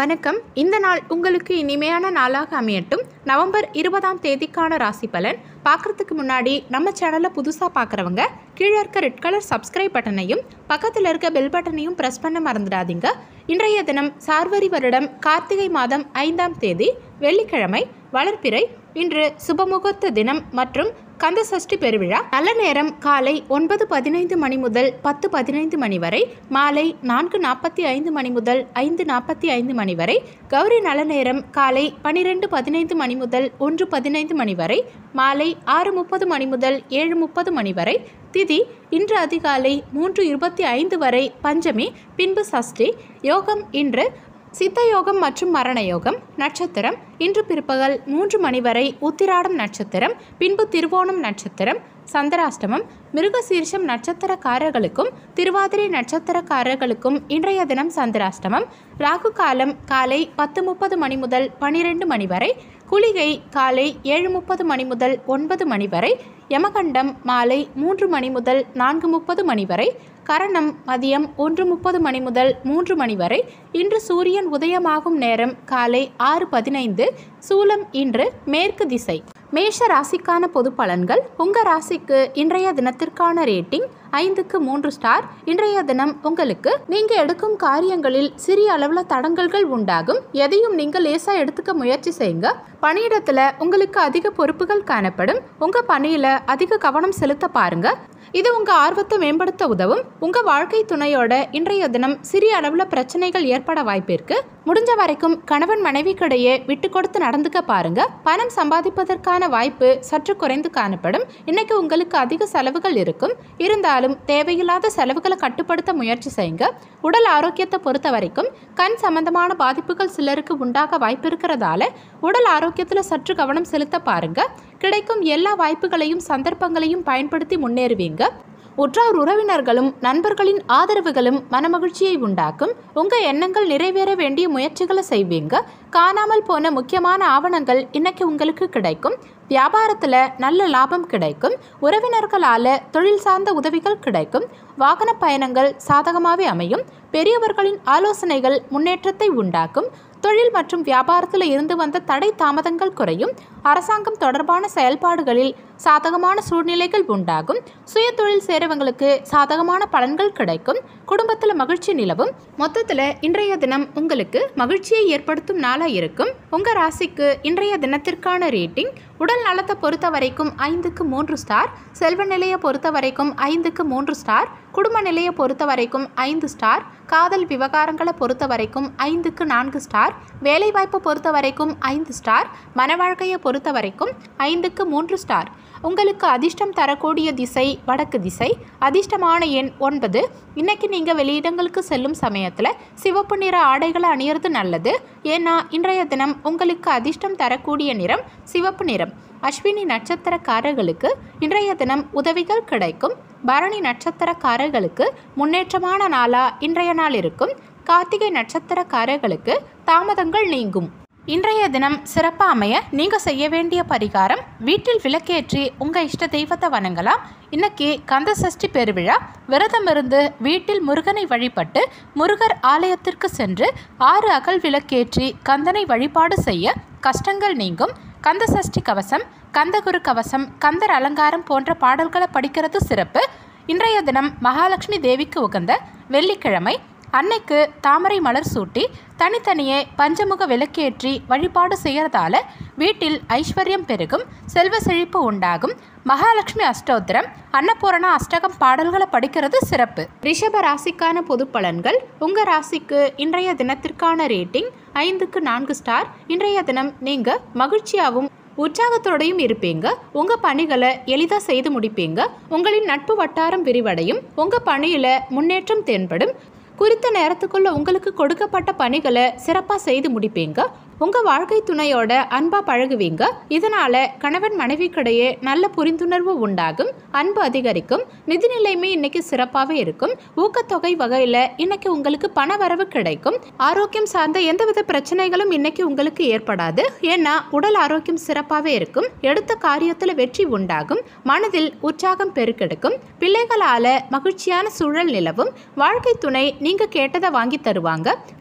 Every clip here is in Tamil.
வணக்கம் இந்த நாள் உங்களுக்கு இனிமையான நாளாக அமையட்டும் நவம்பர் இருபதாம் தேதிக்கான ராசி பலன் பார்க்குறதுக்கு முன்னாடி நம்ம சேனலை புதுசாக பார்க்குறவங்க கீழே இருக்க ரெட் கலர் சப்ஸ்கிரைப் பட்டனையும் பக்கத்தில் இருக்க பெல் பட்டனையும் ப்ரெஸ் பண்ண மறந்துடாதீங்க இன்றைய தினம் சார்வரி வருடம் கார்த்திகை மாதம் ஐந்தாம் தேதி வெள்ளிக்கிழமை வளர்ப்பிறை இன்று சுபமுகூர்த்த தினம் மற்றும் கந்த சஷ்டி பெருவிழா நல்ல நேரம் காலை ஒன்பது பதினைந்து மணி முதல் பத்து பதினைந்து மணி வரை மாலை நான்கு நாற்பத்தி ஐந்து மணி முதல் ஐந்து நாற்பத்தி ஐந்து மணி வரை கௌரி நல்ல நேரம் காலை பனிரெண்டு பதினைந்து மணி முதல் ஒன்று பதினைந்து மணி வரை மாலை ஆறு முப்பது மணி முதல் ஏழு முப்பது மணி வரை திதி இன்று அதிகாலை மூன்று இருபத்தி ஐந்து வரை பஞ்சமி பின்பு சஷ்டி யோகம் இன்று சித்த யோகம் மற்றும் மரண யோகம் நட்சத்திரம் இன்று பிற்பகல் மூன்று மணி வரை உத்திராடம் நட்சத்திரம் பின்பு திருவோணம் நட்சத்திரம் சந்திராஷ்டமம் மிருகசீர்ஷம் நட்சத்திரக்காரர்களுக்கும் திருவாதிரை நட்சத்திரக்காரர்களுக்கும் இன்றைய தினம் சந்திராஷ்டமம் ராகு காலம் காலை பத்து முப்பது மணி முதல் பனிரெண்டு மணி வரை குளிகை காலை ஏழு முப்பது மணி முதல் ஒன்பது மணி வரை யமகண்டம் மாலை மூன்று மணி முதல் நான்கு முப்பது மணி வரை கரணம் மதியம் ஒன்று முப்பது மணி முதல் மூன்று மணி வரை இன்று சூரியன் உதயமாகும் நேரம் காலை ஆறு பதினைந்து சூலம் இன்று மேற்கு திசை மேஷ ராசிக்கான பொது பலன்கள் உங்கள் ராசிக்கு இன்றைய தினத்திற்கான ரேட்டிங் ஐந்துக்கு மூன்று ஸ்டார் இன்றைய தினம் உங்களுக்கு நீங்கள் எடுக்கும் காரியங்களில் சிறிய அளவில் தடங்கல்கள் உண்டாகும் எதையும் நீங்கள் லேசாக எடுத்துக்க முயற்சி செய்யுங்க பணியிடத்தில் உங்களுக்கு அதிக பொறுப்புகள் காணப்படும் உங்கள் பணியில் அதிக கவனம் செலுத்த பாருங்க இது உங்கள் ஆர்வத்தை மேம்படுத்த உதவும் உங்கள் வாழ்க்கை துணையோட இன்றைய தினம் சிறிய அளவில் பிரச்சனைகள் ஏற்பட வாய்ப்பிருக்கு முடிஞ்ச வரைக்கும் கணவன் மனைவிக்கிடையே விட்டு கொடுத்து நடந்துக்க பாருங்க பணம் சம்பாதிப்பதற்கான வாய்ப்பு சற்று குறைந்து காணப்படும் இன்னைக்கு உங்களுக்கு அதிக செலவுகள் இருக்கும் இருந்தாலும் தேவையில்லாத செலவுகளை கட்டுப்படுத்த முயற்சி செய்யுங்க உடல் ஆரோக்கியத்தை பொறுத்த வரைக்கும் கண் சம்பந்தமான பாதிப்புகள் சிலருக்கு உண்டாக வாய்ப்பு இருக்கிறதால உடல் ஆரோக்கியத்தில் சற்று கவனம் செலுத்த பாருங்க கிடைக்கும் எல்லா வாய்ப்புகளையும் சந்தர்ப்பங்களையும் பயன்படுத்தி முன்னேறுவீங்க உற்றார் உறவினர்களும் நண்பர்களின் ஆதரவுகளும் மனமகிழ்ச்சியை உண்டாக்கும் உங்க எண்ணங்கள் நிறைவேற வேண்டிய முயற்சிகளை செய்வீங்க காணாமல் போன முக்கியமான ஆவணங்கள் இன்னைக்கு உங்களுக்கு கிடைக்கும் வியாபாரத்தில் நல்ல லாபம் கிடைக்கும் உறவினர்களால் தொழில் சார்ந்த உதவிகள் கிடைக்கும் வாகன பயணங்கள் சாதகமாகவே அமையும் பெரியவர்களின் ஆலோசனைகள் முன்னேற்றத்தை உண்டாக்கும் தொழில் மற்றும் வியாபாரத்தில் இருந்து வந்த தடை தாமதங்கள் குறையும் அரசாங்கம் தொடர்பான செயல்பாடுகளில் சாதகமான சூழ்நிலைகள் உண்டாகும் சுய தொழில் சேரவங்களுக்கு சாதகமான பலன்கள் கிடைக்கும் குடும்பத்தில் மகிழ்ச்சி நிலவும் மொத்தத்தில் இன்றைய தினம் உங்களுக்கு மகிழ்ச்சியை ஏற்படுத்தும் நாளாக இருக்கும் உங்கள் ராசிக்கு இன்றைய தினத்திற்கான ரேட்டிங் உடல் நலத்தை பொறுத்த வரைக்கும் ஐந்துக்கு மூன்று ஸ்டார் செல்வ நிலையை பொறுத்த வரைக்கும் ஐந்துக்கு மூன்று ஸ்டார் குடும்ப நிலையை பொறுத்த வரைக்கும் ஐந்து ஸ்டார் காதல் விவகாரங்களை பொறுத்த வரைக்கும் ஐந்துக்கு நான்கு ஸ்டார் வேலைவாய்ப்பை பொறுத்த வரைக்கும் ஐந்து ஸ்டார் மன வாழ்க்கையை பொறுத்த வரைக்கும் ஐந்துக்கு மூன்று ஸ்டார் உங்களுக்கு அதிர்ஷ்டம் தரக்கூடிய திசை வடக்கு திசை அதிர்ஷ்டமான எண் ஒன்பது இன்னைக்கு நீங்கள் வெளியிடங்களுக்கு செல்லும் சமயத்தில் சிவப்பு நிற ஆடைகளை அணியறது நல்லது ஏன்னா இன்றைய தினம் உங்களுக்கு அதிர்ஷ்டம் தரக்கூடிய நிறம் சிவப்பு நிறம் அஸ்வினி நட்சத்திரக்காரர்களுக்கு இன்றைய தினம் உதவிகள் கிடைக்கும் பரணி நட்சத்திரக்காரர்களுக்கு முன்னேற்றமான நாளா இன்றைய நாள் இருக்கும் கார்த்திகை நட்சத்திரக்காரர்களுக்கு தாமதங்கள் நீங்கும் இன்றைய தினம் சிறப்பாக அமைய நீங்கள் செய்ய வேண்டிய பரிகாரம் வீட்டில் விளக்கேற்றி உங்கள் இஷ்ட தெய்வத்தை வணங்கலாம் இன்னைக்கு கந்த சஷ்டி பெருவிழா விரதம் இருந்து வீட்டில் முருகனை வழிபட்டு முருகர் ஆலயத்திற்கு சென்று ஆறு அகல் விளக்கேற்றி கந்தனை வழிபாடு செய்ய கஷ்டங்கள் நீங்கும் கந்த சஷ்டி கவசம் கந்தகுரு கவசம் கந்தர் அலங்காரம் போன்ற பாடல்களை படிக்கிறது சிறப்பு இன்றைய தினம் மகாலட்சுமி தேவிக்கு உகந்த வெள்ளிக்கிழமை அன்னைக்கு தாமரை மலர் சூட்டி தனித்தனியே பஞ்சமுக விளக்கேற்றி வழிபாடு செய்யறதால வீட்டில் ஐஸ்வர்யம் பெருகும் செல்வ செழிப்பு உண்டாகும் மகாலட்சுமி அஷ்டோத்திரம் அன்னபூரணா அஷ்டகம் பாடல்களை படிக்கிறது சிறப்பு ரிஷப ராசிக்கான பொது பலன்கள் உங்க ராசிக்கு இன்றைய தினத்திற்கான ரேட்டிங் ஐந்துக்கு நான்கு ஸ்டார் இன்றைய தினம் நீங்க மகிழ்ச்சியாகவும் உற்சாகத்தோடையும் இருப்பீங்க உங்க பணிகளை எளிதாக செய்து முடிப்பீங்க உங்களின் நட்பு வட்டாரம் விரிவடையும் உங்க பணியில முன்னேற்றம் தென்படும் குறித்த நேரத்துக்குள்ள உங்களுக்கு கொடுக்கப்பட்ட பணிகளை சிறப்பாக செய்து முடிப்பீங்க உங்கள் வாழ்க்கை துணையோட அன்பாக பழகுவீங்க இதனால் கணவன் மனைவிக்கிடையே நல்ல புரிந்துணர்வு உண்டாகும் அன்பு அதிகரிக்கும் நிதி நிலைமை இன்னைக்கு சிறப்பாகவே இருக்கும் ஊக்கத்தொகை வகையில் இன்னைக்கு உங்களுக்கு பண வரவு கிடைக்கும் ஆரோக்கியம் சார்ந்த எந்தவித பிரச்சனைகளும் இன்னைக்கு உங்களுக்கு ஏற்படாது ஏன்னா உடல் ஆரோக்கியம் சிறப்பாகவே இருக்கும் எடுத்த காரியத்தில் வெற்றி உண்டாகும் மனதில் உற்சாகம் பெருக்கெடுக்கும் பிள்ளைகளால் மகிழ்ச்சியான சூழல் நிலவும் வாழ்க்கை துணை நீங்கள் கேட்டதை வாங்கி தருவாங்க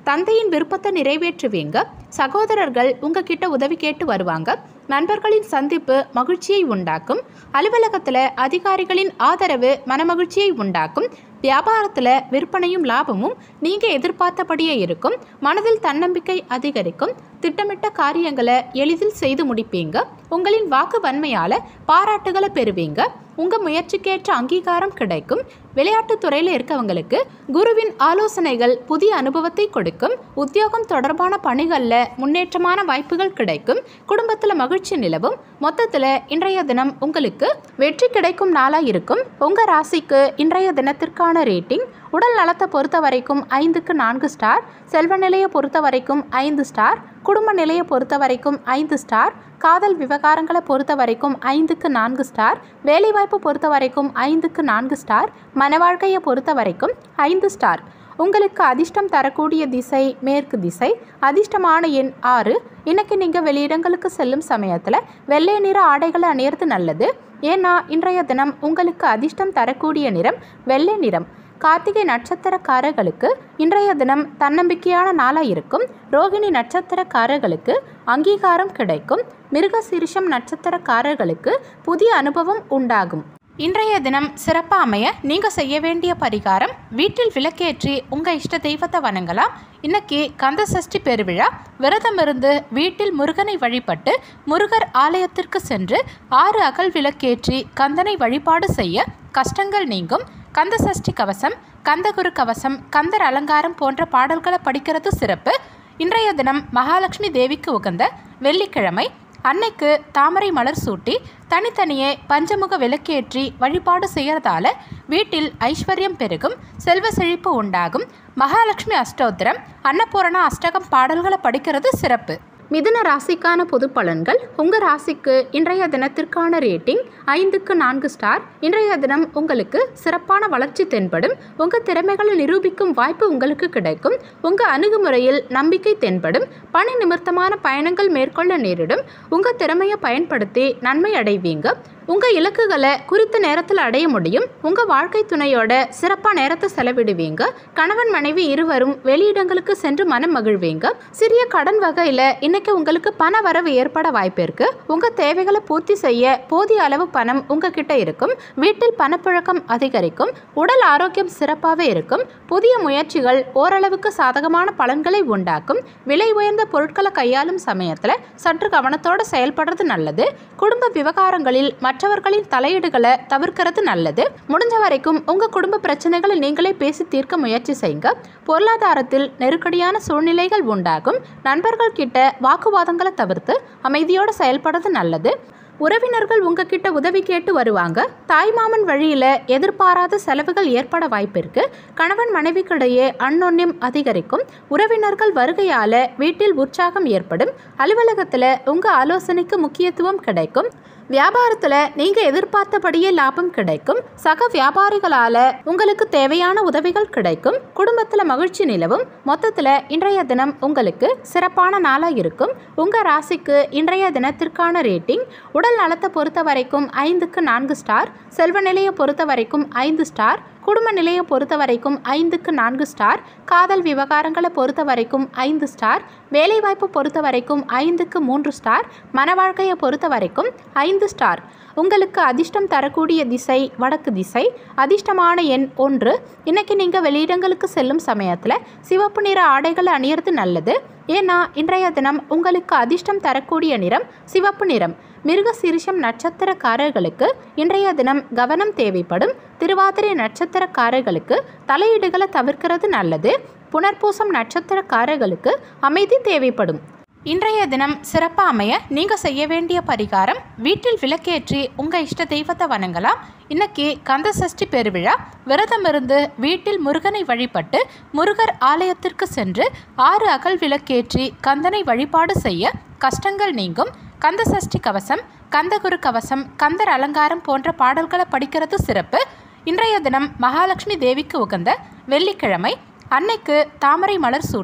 தந்தையின் விருப்பத்தை நிறைவேற்றுவீங்க சகோதரர்கள் உங்ககிட்ட உதவி கேட்டு வருவாங்க நண்பர்களின் சந்திப்பு மகிழ்ச்சியை உண்டாக்கும் அலுவலகத்தில் அதிகாரிகளின் ஆதரவு மனமகிழ்ச்சியை உண்டாக்கும் வியாபாரத்தில் விற்பனையும் லாபமும் நீங்கள் எதிர்பார்த்தபடியே இருக்கும் மனதில் தன்னம்பிக்கை அதிகரிக்கும் திட்டமிட்ட காரியங்களை எளிதில் செய்து முடிப்பீங்க உங்களின் வாக்கு வன்மையால் பாராட்டுகளை பெறுவீங்க உங்கள் முயற்சிக்கேற்ற அங்கீகாரம் கிடைக்கும் விளையாட்டுத் துறையில் இருக்கவங்களுக்கு குருவின் ஆலோசனைகள் புதிய அனுபவத்தை கொடுக்கும் உத்தியோகம் தொடர்பான பணிகளில் முன்னேற்றமான வாய்ப்புகள் கிடைக்கும் குடும்பத்தில் மகிழ்ச்சி நிலவும் மொத்தத்தில் இன்றைய தினம் உங்களுக்கு வெற்றி கிடைக்கும் நாளாக இருக்கும் உங்கள் ராசிக்கு இன்றைய தினத்திற்கான ரேட்டிங் உடல் நலத்தை பொறுத்த வரைக்கும் ஐந்துக்கு நான்கு ஸ்டார் செல்வ நிலையை பொறுத்த வரைக்கும் ஐந்து ஸ்டார் குடும்ப நிலையை பொறுத்த வரைக்கும் ஐந்து ஸ்டார் காதல் விவகாரங்களை பொறுத்த வரைக்கும் ஐந்துக்கு நான்கு ஸ்டார் வேலைவாய்ப்பு பொறுத்த வரைக்கும் ஐந்துக்கு நான்கு ஸ்டார் மனவாழ்க்கையை பொறுத்த வரைக்கும் ஐந்து ஸ்டார் உங்களுக்கு அதிர்ஷ்டம் தரக்கூடிய திசை மேற்கு திசை அதிர்ஷ்டமான எண் ஆறு இன்னைக்கு நீங்கள் வெளியிடங்களுக்கு செல்லும் சமயத்தில் வெள்ளை நிற ஆடைகளை அணியறது நல்லது ஏன்னா இன்றைய தினம் உங்களுக்கு அதிர்ஷ்டம் தரக்கூடிய நிறம் வெள்ளை நிறம் கார்த்திகை நட்சத்திரக்காரர்களுக்கு இன்றைய தினம் தன்னம்பிக்கையான நாளாக இருக்கும் ரோகிணி நட்சத்திரக்காரர்களுக்கு அங்கீகாரம் கிடைக்கும் மிருகசீரிஷம் நட்சத்திரக்காரர்களுக்கு புதிய அனுபவம் உண்டாகும் இன்றைய தினம் சிறப்பாக அமைய நீங்கள் செய்ய வேண்டிய பரிகாரம் வீட்டில் விளக்கேற்றி உங்கள் இஷ்ட தெய்வத்தை வணங்கலாம் இன்னைக்கு கந்த சஷ்டி பெருவிழா விரதமிருந்து வீட்டில் முருகனை வழிபட்டு முருகர் ஆலயத்திற்கு சென்று ஆறு அகல் விளக்கேற்றி கந்தனை வழிபாடு செய்ய கஷ்டங்கள் நீங்கும் கந்த சஷ்டி கவசம் கந்தகுரு கவசம் கந்தர் அலங்காரம் போன்ற பாடல்களை படிக்கிறது சிறப்பு இன்றைய தினம் மகாலட்சுமி தேவிக்கு உகந்த வெள்ளிக்கிழமை அன்னைக்கு தாமரை மலர் சூட்டி தனித்தனியே பஞ்சமுக விளக்கேற்றி வழிபாடு செய்யறதால வீட்டில் ஐஸ்வர்யம் பெருகும் செல்வ செழிப்பு உண்டாகும் மகாலட்சுமி அஷ்டோத்திரம் அன்னபூரணா அஷ்டகம் பாடல்களை படிக்கிறது சிறப்பு மிதுன ராசிக்கான பொது பலன்கள் உங்கள் ராசிக்கு இன்றைய தினத்திற்கான ரேட்டிங் ஐந்துக்கு நான்கு ஸ்டார் இன்றைய தினம் உங்களுக்கு சிறப்பான வளர்ச்சி தென்படும் உங்கள் திறமைகளை நிரூபிக்கும் வாய்ப்பு உங்களுக்கு கிடைக்கும் உங்கள் அணுகுமுறையில் நம்பிக்கை தென்படும் பணி நிமித்தமான பயணங்கள் மேற்கொள்ள நேரிடும் உங்கள் திறமையை பயன்படுத்தி நன்மை அடைவீங்க உங்கள் இலக்குகளை குறித்த நேரத்தில் அடைய முடியும் உங்கள் வாழ்க்கை துணையோட சிறப்பாக நேரத்தை செலவிடுவீங்க கணவன் மனைவி இருவரும் வெளியிடங்களுக்கு சென்று மனம் மகிழ்வீங்க சிறிய கடன் வகையில் இன்னைக்கு உங்களுக்கு பண வரவு ஏற்பட வாய்ப்பு இருக்கு உங்கள் தேவைகளை பூர்த்தி செய்ய போதிய அளவு பணம் உங்ககிட்ட இருக்கும் வீட்டில் பணப்புழக்கம் அதிகரிக்கும் உடல் ஆரோக்கியம் சிறப்பாகவே இருக்கும் புதிய முயற்சிகள் ஓரளவுக்கு சாதகமான பலன்களை உண்டாக்கும் விலை உயர்ந்த பொருட்களை கையாளும் சமயத்தில் சற்று கவனத்தோடு செயல்படுறது நல்லது குடும்ப விவகாரங்களில் மற்றவர்களின் தலையீடுகளை தவிர்க்கிறது நல்லது முடிஞ்ச வரைக்கும் உங்க குடும்ப பிரச்சனைகளை நீங்களே பேசி தீர்க்க முயற்சி செய்யுங்க பொருளாதாரத்தில் நெருக்கடியான சூழ்நிலைகள் உண்டாகும் நண்பர்கள் கிட்ட வாக்குவாதங்களை தவிர்த்து அமைதியோடு செயல்படுறது நல்லது உறவினர்கள் உங்ககிட்ட உதவி கேட்டு வருவாங்க தாய்மாமன் வழியில் எதிர்பாராத செலவுகள் ஏற்பட வாய்ப்பு இருக்கு கணவன் மனைவிக்கிடையே அன்னொன்னியம் அதிகரிக்கும் உறவினர்கள் வருகையால் வீட்டில் உற்சாகம் ஏற்படும் அலுவலகத்தில் உங்கள் ஆலோசனைக்கு முக்கியத்துவம் கிடைக்கும் வியாபாரத்தில் நீங்கள் எதிர்பார்த்தபடியே லாபம் கிடைக்கும் சக வியாபாரிகளால் உங்களுக்கு தேவையான உதவிகள் கிடைக்கும் குடும்பத்தில் மகிழ்ச்சி நிலவும் மொத்தத்தில் இன்றைய தினம் உங்களுக்கு சிறப்பான நாளாக இருக்கும் உங்கள் ராசிக்கு இன்றைய தினத்திற்கான ரேட்டிங் உடல் நலத்தை பொறுத்த வரைக்கும் ஐந்துக்கு நான்கு ஸ்டார் செல்வ நிலையை பொறுத்த வரைக்கும் ஐந்து ஸ்டார் குடும்ப நிலையை பொறுத்த வரைக்கும் ஐந்துக்கு நான்கு ஸ்டார் காதல் விவகாரங்களை பொறுத்த வரைக்கும் ஐந்து ஸ்டார் வேலைவாய்ப்பு பொறுத்த வரைக்கும் ஐந்துக்கு மூன்று ஸ்டார் மனவாழ்க்கையை பொறுத்த வரைக்கும் ஐந்து ஸ்டார் உங்களுக்கு அதிர்ஷ்டம் தரக்கூடிய திசை வடக்கு திசை அதிர்ஷ்டமான எண் ஒன்று இன்னைக்கு நீங்கள் வெளியிடங்களுக்கு செல்லும் சமயத்தில் சிவப்பு நிற ஆடைகளை அணியறது நல்லது ஏன்னா இன்றைய தினம் உங்களுக்கு அதிர்ஷ்டம் தரக்கூடிய நிறம் சிவப்பு நிறம் மிருக சிரிஷம் நட்சத்திரக்காரர்களுக்கு இன்றைய தினம் கவனம் தேவைப்படும் திருவாதிரை நட்சத்திரக்காரர்களுக்கு தலையீடுகளை தவிர்க்கிறது நல்லது புனர்பூசம் நட்சத்திரக்காரர்களுக்கு அமைதி தேவைப்படும் இன்றைய தினம் சிறப்பாக அமைய நீங்கள் செய்ய வேண்டிய பரிகாரம் வீட்டில் விளக்கேற்றி உங்கள் இஷ்ட தெய்வத்தை வணங்கலாம் இன்னைக்கு கந்த சஷ்டி பெருவிழா விரதமிருந்து வீட்டில் முருகனை வழிபட்டு முருகர் ஆலயத்திற்கு சென்று ஆறு அகல் விளக்கேற்றி கந்தனை வழிபாடு செய்ய கஷ்டங்கள் நீங்கும் கந்த சஷ்டி கவசம் கந்தகுரு கவசம் கந்தர் அலங்காரம் போன்ற பாடல்களை படிக்கிறது சிறப்பு இன்றைய தினம் மகாலட்சுமி தேவிக்கு உகந்த வெள்ளிக்கிழமை அன்னைக்கு தாமரை மலர் சூட்டி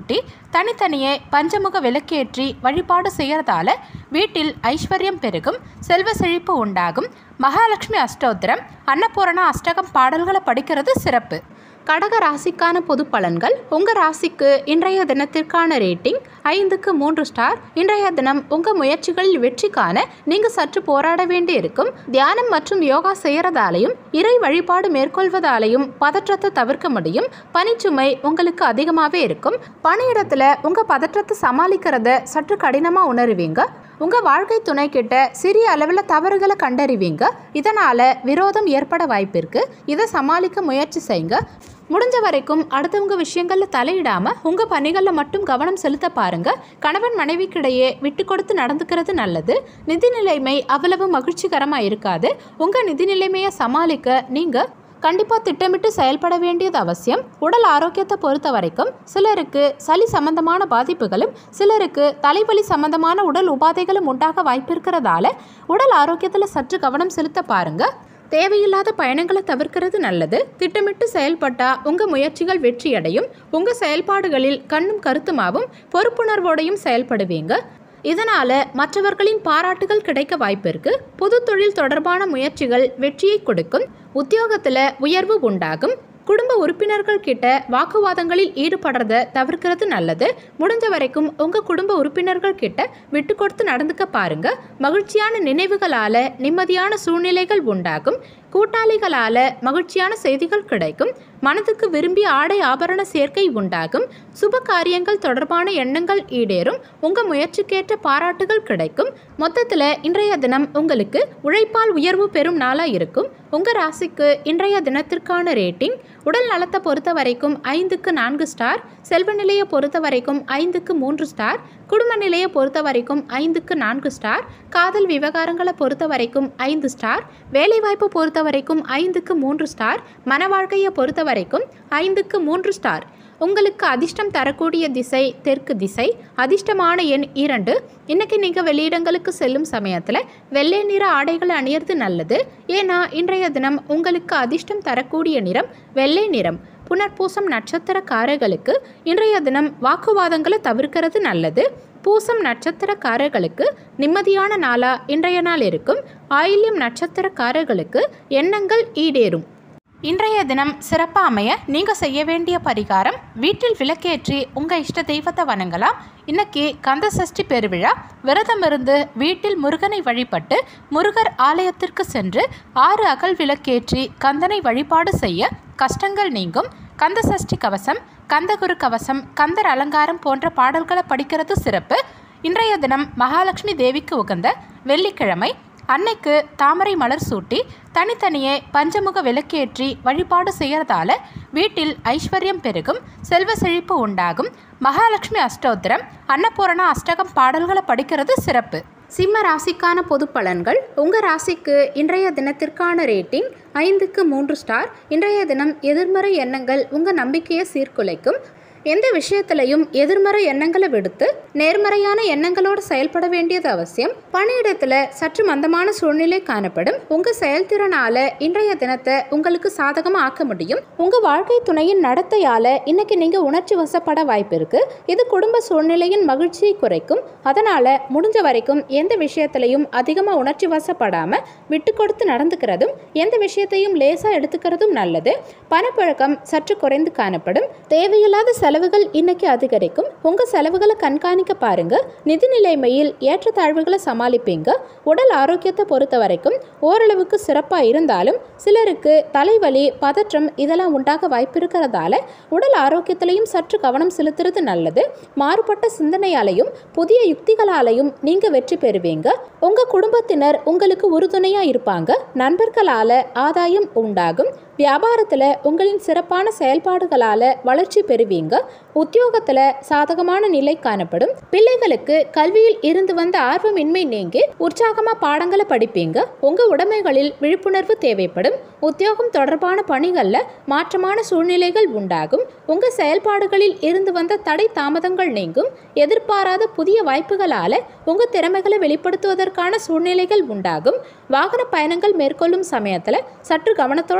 தனித்தனியே பஞ்சமுக விளக்கேற்றி வழிபாடு செய்யறதால வீட்டில் ஐஸ்வர்யம் பெருகும் செல்வ செழிப்பு உண்டாகும் மகாலட்சுமி அஷ்டோத்திரம் அன்னபூரணா அஷ்டகம் பாடல்களை படிக்கிறது சிறப்பு கடக ராசிக்கான பொது பலன்கள் உங்கள் ராசிக்கு இன்றைய தினத்திற்கான ரேட்டிங் ஐந்துக்கு மூன்று ஸ்டார் இன்றைய தினம் உங்கள் முயற்சிகளில் வெற்றி காண நீங்கள் சற்று போராட வேண்டி இருக்கும் தியானம் மற்றும் யோகா செய்கிறதாலையும் இறை வழிபாடு மேற்கொள்வதாலையும் பதற்றத்தை தவிர்க்க முடியும் பணிச்சுமை உங்களுக்கு அதிகமாகவே இருக்கும் பணியிடத்தில் உங்கள் பதற்றத்தை சமாளிக்கிறத சற்று கடினமாக உணருவீங்க உங்கள் வாழ்க்கை துணை கிட்ட சிறிய அளவில் தவறுகளை கண்டறிவீங்க இதனால் விரோதம் ஏற்பட வாய்ப்பிருக்கு இதை சமாளிக்க முயற்சி செய்யுங்க முடிஞ்ச வரைக்கும் அடுத்தவங்க விஷயங்களில் தலையிடாமல் உங்கள் பணிகளில் மட்டும் கவனம் செலுத்த பாருங்க கணவன் மனைவிக்கிடையே விட்டு கொடுத்து நடந்துக்கிறது நல்லது நிதி நிலைமை அவ்வளவு மகிழ்ச்சிகரமாக இருக்காது உங்கள் நிதி நிலைமையை சமாளிக்க நீங்கள் கண்டிப்பாக திட்டமிட்டு செயல்பட வேண்டியது அவசியம் உடல் ஆரோக்கியத்தை பொறுத்த வரைக்கும் சிலருக்கு சளி சம்பந்தமான பாதிப்புகளும் சிலருக்கு தலைவலி சம்பந்தமான உடல் உபாதைகளும் உண்டாக வாய்ப்பிருக்கிறதால உடல் ஆரோக்கியத்தில் சற்று கவனம் செலுத்த பாருங்க தேவையில்லாத பயணங்களை தவிர்க்கிறது நல்லது திட்டமிட்டு செயல்பட்டா உங்க முயற்சிகள் வெற்றியடையும் உங்க செயல்பாடுகளில் கண்ணும் கருத்துமாவும் பொறுப்புணர்வோடையும் செயல்படுவீங்க இதனால மற்றவர்களின் பாராட்டுகள் கிடைக்க வாய்ப்பிருக்கு பொது தொழில் தொடர்பான முயற்சிகள் வெற்றியை கொடுக்கும் உத்தியோகத்தில் உயர்வு உண்டாகும் குடும்ப உறுப்பினர்கள் கிட்ட வாக்குவாதங்களில் ஈடுபடுறத தவிர்க்கிறது நல்லது முடிஞ்ச வரைக்கும் உங்க குடும்ப உறுப்பினர்கள் கிட்ட விட்டு கொடுத்து நடந்துக்க பாருங்க மகிழ்ச்சியான நினைவுகளால நிம்மதியான சூழ்நிலைகள் உண்டாகும் கூட்டாளிகளால மகிழ்ச்சியான செய்திகள் கிடைக்கும் மனதுக்கு விரும்பிய ஆடை ஆபரண சேர்க்கை உண்டாகும் சுப காரியங்கள் தொடர்பான எண்ணங்கள் ஈடேறும் உங்க முயற்சிக்கேற்ற பாராட்டுகள் கிடைக்கும் மொத்தத்தில் இன்றைய தினம் உங்களுக்கு உழைப்பால் உயர்வு பெறும் நாளா இருக்கும் உங்க ராசிக்கு இன்றைய தினத்திற்கான ரேட்டிங் உடல் நலத்தை பொறுத்த வரைக்கும் ஐந்துக்கு நான்கு ஸ்டார் செல்வ நிலையை பொறுத்த வரைக்கும் ஐந்துக்கு மூன்று ஸ்டார் குடும்ப நிலையை பொறுத்த வரைக்கும் ஐந்துக்கு நான்கு ஸ்டார் காதல் விவகாரங்களை பொறுத்த வரைக்கும் ஐந்து ஸ்டார் வேலைவாய்ப்பு பொறுத்த வரைக்கும் ஐந்துக்கு மூன்று ஸ்டார் மன வாழ்க்கையை பொறுத்த வரைக்கும் ஐந்துக்கு மூன்று ஸ்டார் உங்களுக்கு அதிர்ஷ்டம் தரக்கூடிய திசை தெற்கு திசை அதிர்ஷ்டமான எண் இரண்டு இன்னைக்கு நீங்கள் வெளியிடங்களுக்கு செல்லும் சமயத்தில் வெள்ளை நிற ஆடைகளை அணியறது நல்லது ஏன்னா இன்றைய தினம் உங்களுக்கு அதிர்ஷ்டம் தரக்கூடிய நிறம் வெள்ளை நிறம் புனர்பூசம் நட்சத்திரக்காரர்களுக்கு இன்றைய தினம் வாக்குவாதங்களை தவிர்க்கிறது நல்லது பூசம் நட்சத்திரக்காரர்களுக்கு நிம்மதியான நாளா இன்றைய நாள் இருக்கும் ஆயில்யம் நட்சத்திரக்காரர்களுக்கு எண்ணங்கள் ஈடேறும் இன்றைய தினம் சிறப்பாக அமைய நீங்கள் செய்ய வேண்டிய பரிகாரம் வீட்டில் விளக்கேற்றி உங்கள் இஷ்ட தெய்வத்தை வணங்கலாம் இன்னைக்கு கந்த சஷ்டி பெருவிழா விரதம் இருந்து வீட்டில் முருகனை வழிபட்டு முருகர் ஆலயத்திற்கு சென்று ஆறு அகல் விளக்கேற்றி கந்தனை வழிபாடு செய்ய கஷ்டங்கள் நீங்கும் கந்த சஷ்டி கவசம் கந்தகுரு கவசம் கந்தர் அலங்காரம் போன்ற பாடல்களை படிக்கிறது சிறப்பு இன்றைய தினம் மகாலட்சுமி தேவிக்கு உகந்த வெள்ளிக்கிழமை அன்னைக்கு தாமரை மலர் சூட்டி தனித்தனியே பஞ்சமுக விளக்கேற்றி வழிபாடு செய்யறதால வீட்டில் ஐஸ்வர்யம் பெருகும் செல்வ செழிப்பு உண்டாகும் மகாலட்சுமி அஷ்டோத்திரம் அன்னபூரணா அஷ்டகம் பாடல்களை படிக்கிறது சிறப்பு சிம்ம ராசிக்கான பொது பலன்கள் உங்கள் ராசிக்கு இன்றைய தினத்திற்கான ரேட்டிங் ஐந்துக்கு மூன்று ஸ்டார் இன்றைய தினம் எதிர்மறை எண்ணங்கள் உங்கள் நம்பிக்கையை சீர்குலைக்கும் எந்த விஷயத்திலையும் எதிர்மறை எண்ணங்களை விடுத்து நேர்மறையான எண்ணங்களோடு செயல்பட வேண்டியது அவசியம் பணியிடத்தில் சற்று மந்தமான சூழ்நிலை காணப்படும் உங்கள் செயல்திறனால இன்றைய தினத்தை உங்களுக்கு சாதகமாக ஆக்க முடியும் உங்கள் வாழ்க்கை துணையின் நடத்தையால் இன்னைக்கு நீங்கள் உணர்ச்சி வசப்பட வாய்ப்பு இருக்கு இது குடும்ப சூழ்நிலையின் மகிழ்ச்சியை குறைக்கும் அதனால் முடிஞ்ச வரைக்கும் எந்த விஷயத்திலையும் அதிகமாக உணர்ச்சி வசப்படாமல் விட்டு கொடுத்து நடந்துக்கிறதும் எந்த விஷயத்தையும் லேசாக எடுத்துக்கிறதும் நல்லது பணப்புழக்கம் சற்று குறைந்து காணப்படும் தேவையில்லாத செலவுகள் இன்னைக்கு அதிகரிக்கும் உங்க செலவுகளை கண்காணிக்க பாருங்க நிதி நிலைமையில் ஏற்றத்தாழ்வுகளை சமாளிப்பீங்க உடல் ஆரோக்கியத்தை பொறுத்த வரைக்கும் ஓரளவுக்கு சிறப்பாக இருந்தாலும் சிலருக்கு தலைவலி பதற்றம் இதெல்லாம் உண்டாக வாய்ப்பு இருக்கிறதால உடல் ஆரோக்கியத்திலையும் சற்று கவனம் செலுத்துறது நல்லது மாறுபட்ட சிந்தனையாலையும் புதிய யுக்திகளாலையும் நீங்க வெற்றி பெறுவீங்க உங்க குடும்பத்தினர் உங்களுக்கு உறுதுணையா இருப்பாங்க நண்பர்களால ஆதாயம் உண்டாகும் வியாபாரத்தில் உங்களின் சிறப்பான செயல்பாடுகளால் வளர்ச்சி பெறுவீங்க உத்தியோகத்தில் சாதகமான நிலை காணப்படும் பிள்ளைகளுக்கு கல்வியில் இருந்து வந்த ஆர்வமின்மை நீங்கி உற்சாகமாக பாடங்களை படிப்பீங்க உங்கள் உடைமைகளில் விழிப்புணர்வு தேவைப்படும் உத்தியோகம் தொடர்பான பணிகளில் மாற்றமான சூழ்நிலைகள் உண்டாகும் உங்கள் செயல்பாடுகளில் இருந்து வந்த தடை தாமதங்கள் நீங்கும் எதிர்பாராத புதிய வாய்ப்புகளால் உங்கள் திறமைகளை வெளிப்படுத்துவதற்கான சூழ்நிலைகள் உண்டாகும் வாகன பயணங்கள் மேற்கொள்ளும் சமயத்தில் சற்று கவனத்தோடு செயல்பட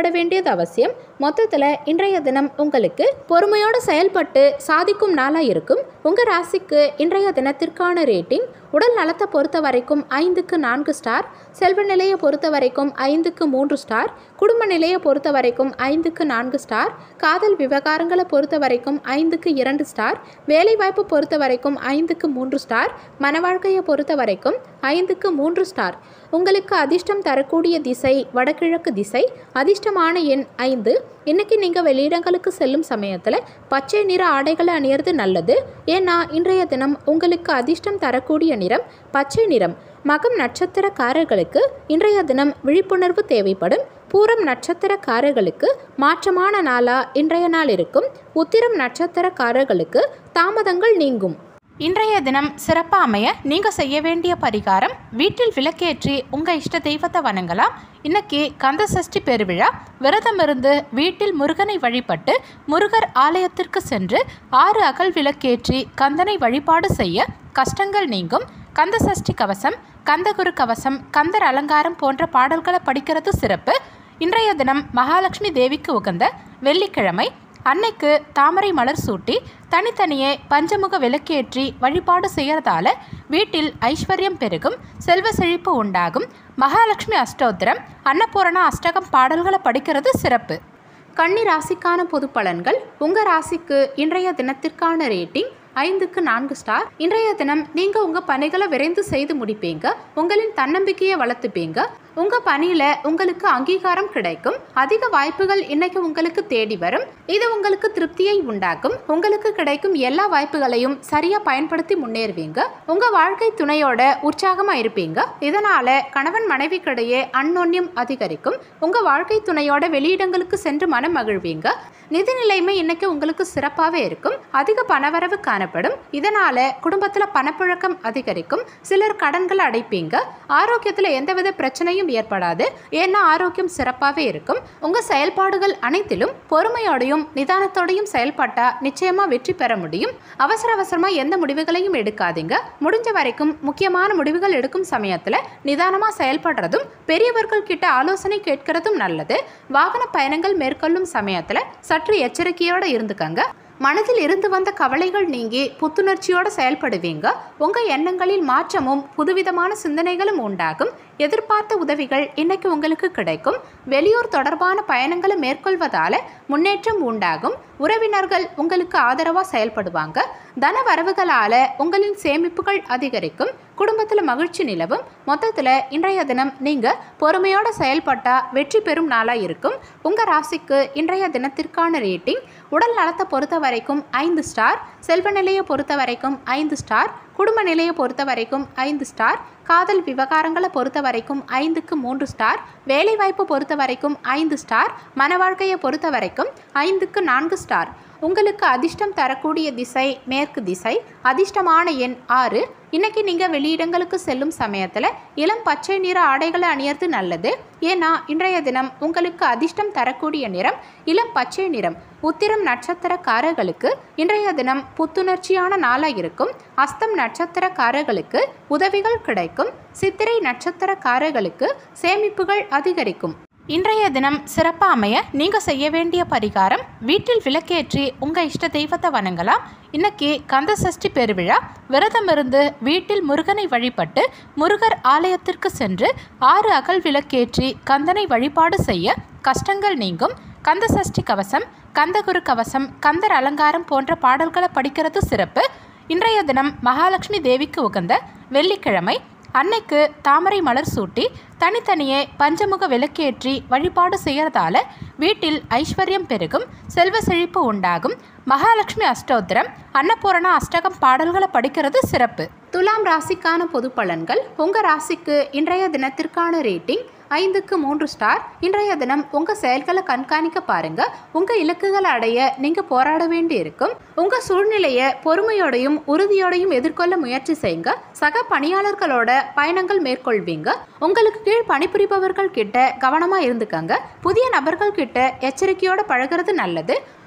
செயல்பட வேண்டியது அவசியம் மொத்தத்தில் இன்றைய தினம் உங்களுக்கு பொறுமையோடு செயல்பட்டு சாதிக்கும் நாளாக இருக்கும் உங்கள் ராசிக்கு இன்றைய தினத்திற்கான ரேட்டிங் உடல் நலத்தை பொறுத்த வரைக்கும் ஐந்துக்கு நான்கு ஸ்டார் செல்வ நிலையை பொறுத்த வரைக்கும் ஐந்துக்கு மூன்று ஸ்டார் குடும்ப நிலையை பொறுத்த வரைக்கும் ஐந்துக்கு நான்கு ஸ்டார் காதல் விவகாரங்களை பொறுத்த வரைக்கும் ஐந்துக்கு இரண்டு ஸ்டார் வேலைவாய்ப்பு பொறுத்த வரைக்கும் ஐந்துக்கு மூன்று ஸ்டார் மன வாழ்க்கையை பொறுத்த வரைக்கும் ஐந்துக்கு மூன்று ஸ்டார் உங்களுக்கு அதிர்ஷ்டம் தரக்கூடிய திசை வடகிழக்கு திசை அதிர்ஷ்டமான எண் ஐந்து இன்னைக்கு நீங்கள் வெளியிடங்களுக்கு செல்லும் சமயத்தில் பச்சை நிற ஆடைகளை அணியறது நல்லது ஏன்னா இன்றைய தினம் உங்களுக்கு அதிர்ஷ்டம் தரக்கூடிய நிறம் பச்சை நிறம் மகம் நட்சத்திரக்காரர்களுக்கு இன்றைய தினம் விழிப்புணர்வு தேவைப்படும் பூரம் நட்சத்திரக்காரர்களுக்கு மாற்றமான நாளா இன்றைய நாள் இருக்கும் உத்திரம் நட்சத்திரக்காரர்களுக்கு தாமதங்கள் நீங்கும் இன்றைய தினம் சிறப்பாக அமைய நீங்கள் செய்ய வேண்டிய பரிகாரம் வீட்டில் விளக்கேற்றி உங்கள் இஷ்ட தெய்வத்தை வணங்கலாம் இன்னைக்கு கந்த சஷ்டி பெருவிழா விரதமிருந்து வீட்டில் முருகனை வழிபட்டு முருகர் ஆலயத்திற்கு சென்று ஆறு அகல் விளக்கேற்றி கந்தனை வழிபாடு செய்ய கஷ்டங்கள் நீங்கும் கந்த சஷ்டி கவசம் கந்தகுரு கவசம் கந்தர் அலங்காரம் போன்ற பாடல்களை படிக்கிறது சிறப்பு இன்றைய தினம் மகாலட்சுமி தேவிக்கு உகந்த வெள்ளிக்கிழமை அன்னைக்கு தாமரை மலர் சூட்டி தனித்தனியே பஞ்சமுக விளக்கேற்றி வழிபாடு செய்யறதால வீட்டில் ஐஸ்வர்யம் பெருகும் செல்வ செழிப்பு உண்டாகும் மகாலட்சுமி அஷ்டோத்திரம் அன்னபூரணா அஷ்டகம் பாடல்களை படிக்கிறது சிறப்பு கன்னி ராசிக்கான பொது பலன்கள் உங்கள் ராசிக்கு இன்றைய தினத்திற்கான ரேட்டிங் ஐந்துக்கு நான்கு ஸ்டார் இன்றைய தினம் நீங்கள் உங்கள் பணிகளை விரைந்து செய்து முடிப்பீங்க உங்களின் தன்னம்பிக்கையை வளர்த்துப்பீங்க உங்கள் பணியில் உங்களுக்கு அங்கீகாரம் கிடைக்கும் அதிக வாய்ப்புகள் இன்னைக்கு உங்களுக்கு தேடி வரும் இது உங்களுக்கு திருப்தியை உண்டாக்கும் உங்களுக்கு கிடைக்கும் எல்லா வாய்ப்புகளையும் சரியாக பயன்படுத்தி முன்னேறுவீங்க உங்கள் வாழ்க்கை துணையோட உற்சாகமாக இருப்பீங்க இதனால கணவன் மனைவிக்கிடையே அந்நோன்யம் அதிகரிக்கும் உங்கள் வாழ்க்கை துணையோட வெளியிடங்களுக்கு சென்று மனம் மகிழ்வீங்க நிதி நிலைமை இன்னைக்கு உங்களுக்கு சிறப்பாகவே இருக்கும் அதிக பணவரவு காணப்படும் இதனால குடும்பத்தில் பணப்புழக்கம் அதிகரிக்கும் சிலர் கடன்கள் அடைப்பீங்க ஆரோக்கியத்தில் எந்தவித பிரச்சனையும் ஏற்படாது ஏன்னா ஆரோக்கியம் சிறப்பாகவே இருக்கும் உங்க செயல்பாடுகள் அனைத்திலும் பொறுமையோடையும் நிதானத்தோடையும் செயல்பட்டா நிச்சயமா வெற்றி பெற முடியும் அவசர அவசரமா எந்த முடிவுகளையும் எடுக்காதீங்க முடிஞ்ச வரைக்கும் முக்கியமான முடிவுகள் எடுக்கும் சமயத்துல நிதானமா செயல்படுறதும் பெரியவர்கள் கிட்ட ஆலோசனை கேட்கறதும் நல்லது வாகன பயணங்கள் மேற்கொள்ளும் சமயத்துல சற்று எச்சரிக்கையோட இருந்துக்கங்க மனதில் இருந்து வந்த கவலைகள் நீங்கி புத்துணர்ச்சியோடு செயல்படுவீங்க உங்க எண்ணங்களில் மாற்றமும் புதுவிதமான சிந்தனைகளும் உண்டாகும் எதிர்பார்த்த உதவிகள் இன்னைக்கு உங்களுக்கு கிடைக்கும் வெளியூர் தொடர்பான பயணங்களை மேற்கொள்வதால முன்னேற்றம் உண்டாகும் உறவினர்கள் உங்களுக்கு ஆதரவாக செயல்படுவாங்க தன வரவுகளால உங்களின் சேமிப்புகள் அதிகரிக்கும் குடும்பத்தில் மகிழ்ச்சி நிலவும் மொத்தத்தில் இன்றைய தினம் நீங்கள் பொறுமையோட செயல்பட்டா வெற்றி பெறும் நாளாக இருக்கும் உங்கள் ராசிக்கு இன்றைய தினத்திற்கான ரேட்டிங் உடல் நலத்தை பொறுத்த வரைக்கும் ஐந்து ஸ்டார் செல்வ நிலையை பொறுத்த வரைக்கும் ஐந்து ஸ்டார் குடும்ப நிலையை பொறுத்த வரைக்கும் ஐந்து ஸ்டார் காதல் விவகாரங்களை பொறுத்த வரைக்கும் ஐந்துக்கு மூன்று ஸ்டார் வேலைவாய்ப்பு பொறுத்த வரைக்கும் ஐந்து ஸ்டார் மன வாழ்க்கையை பொறுத்த வரைக்கும் ஐந்துக்கு நான்கு ஸ்டார் உங்களுக்கு அதிர்ஷ்டம் தரக்கூடிய திசை மேற்கு திசை அதிர்ஷ்டமான எண் ஆறு இன்னைக்கு நீங்கள் வெளியிடங்களுக்கு செல்லும் சமயத்தில் இளம் பச்சை நிற ஆடைகளை அணியறது நல்லது ஏன்னா இன்றைய தினம் உங்களுக்கு அதிர்ஷ்டம் தரக்கூடிய நிறம் இளம் பச்சை நிறம் உத்திரம் நட்சத்திரக்காரர்களுக்கு இன்றைய தினம் புத்துணர்ச்சியான நாளாக இருக்கும் அஸ்தம் நட்சத்திரக்காரர்களுக்கு உதவிகள் கிடைக்கும் சித்திரை நட்சத்திரக்காரர்களுக்கு சேமிப்புகள் அதிகரிக்கும் இன்றைய தினம் சிறப்பாக அமைய நீங்கள் செய்ய வேண்டிய பரிகாரம் வீட்டில் விளக்கேற்றி உங்கள் இஷ்ட தெய்வத்தை வணங்கலாம் இன்னைக்கு கந்த சஷ்டி பெருவிழா விரதமிருந்து வீட்டில் முருகனை வழிபட்டு முருகர் ஆலயத்திற்கு சென்று ஆறு அகல் விளக்கேற்றி கந்தனை வழிபாடு செய்ய கஷ்டங்கள் நீங்கும் கந்த சஷ்டி கவசம் கந்தகுரு கவசம் கந்தர் அலங்காரம் போன்ற பாடல்களை படிக்கிறது சிறப்பு இன்றைய தினம் மகாலட்சுமி தேவிக்கு உகந்த வெள்ளிக்கிழமை அன்னைக்கு தாமரை மலர் சூட்டி தனித்தனியே பஞ்சமுக விளக்கேற்றி வழிபாடு செய்யறதால வீட்டில் ஐஸ்வர்யம் பெருகும் செல்வ செழிப்பு உண்டாகும் மகாலட்சுமி அஷ்டோத்திரம் அன்னபூரணா அஷ்டகம் பாடல்களை படிக்கிறது சிறப்பு துலாம் ராசிக்கான பொது பலன்கள் உங்கள் ராசிக்கு இன்றைய தினத்திற்கான ரேட்டிங் ஐந்துக்கு மூன்று ஸ்டார் இன்றைய தினம் உங்கள் செயல்களை கண்காணிக்க பாருங்க உங்கள் இலக்குகளை அடைய நீங்கள் போராட வேண்டி இருக்கும் உங்கள் சூழ்நிலையை பொறுமையோடையும் உறுதியோடையும் எதிர்கொள்ள முயற்சி செய்யுங்க சக பணியாளர்களோட பயணங்கள் மேற்கொள்வீங்க உங்களுக்கு கீழ் பணிபுரிபவர்கள் கிட்ட கவனமாக இருந்துக்கங்க புதிய நபர்கள் கிட்ட எச்சரிக்கையோட பழகிறது நல்லது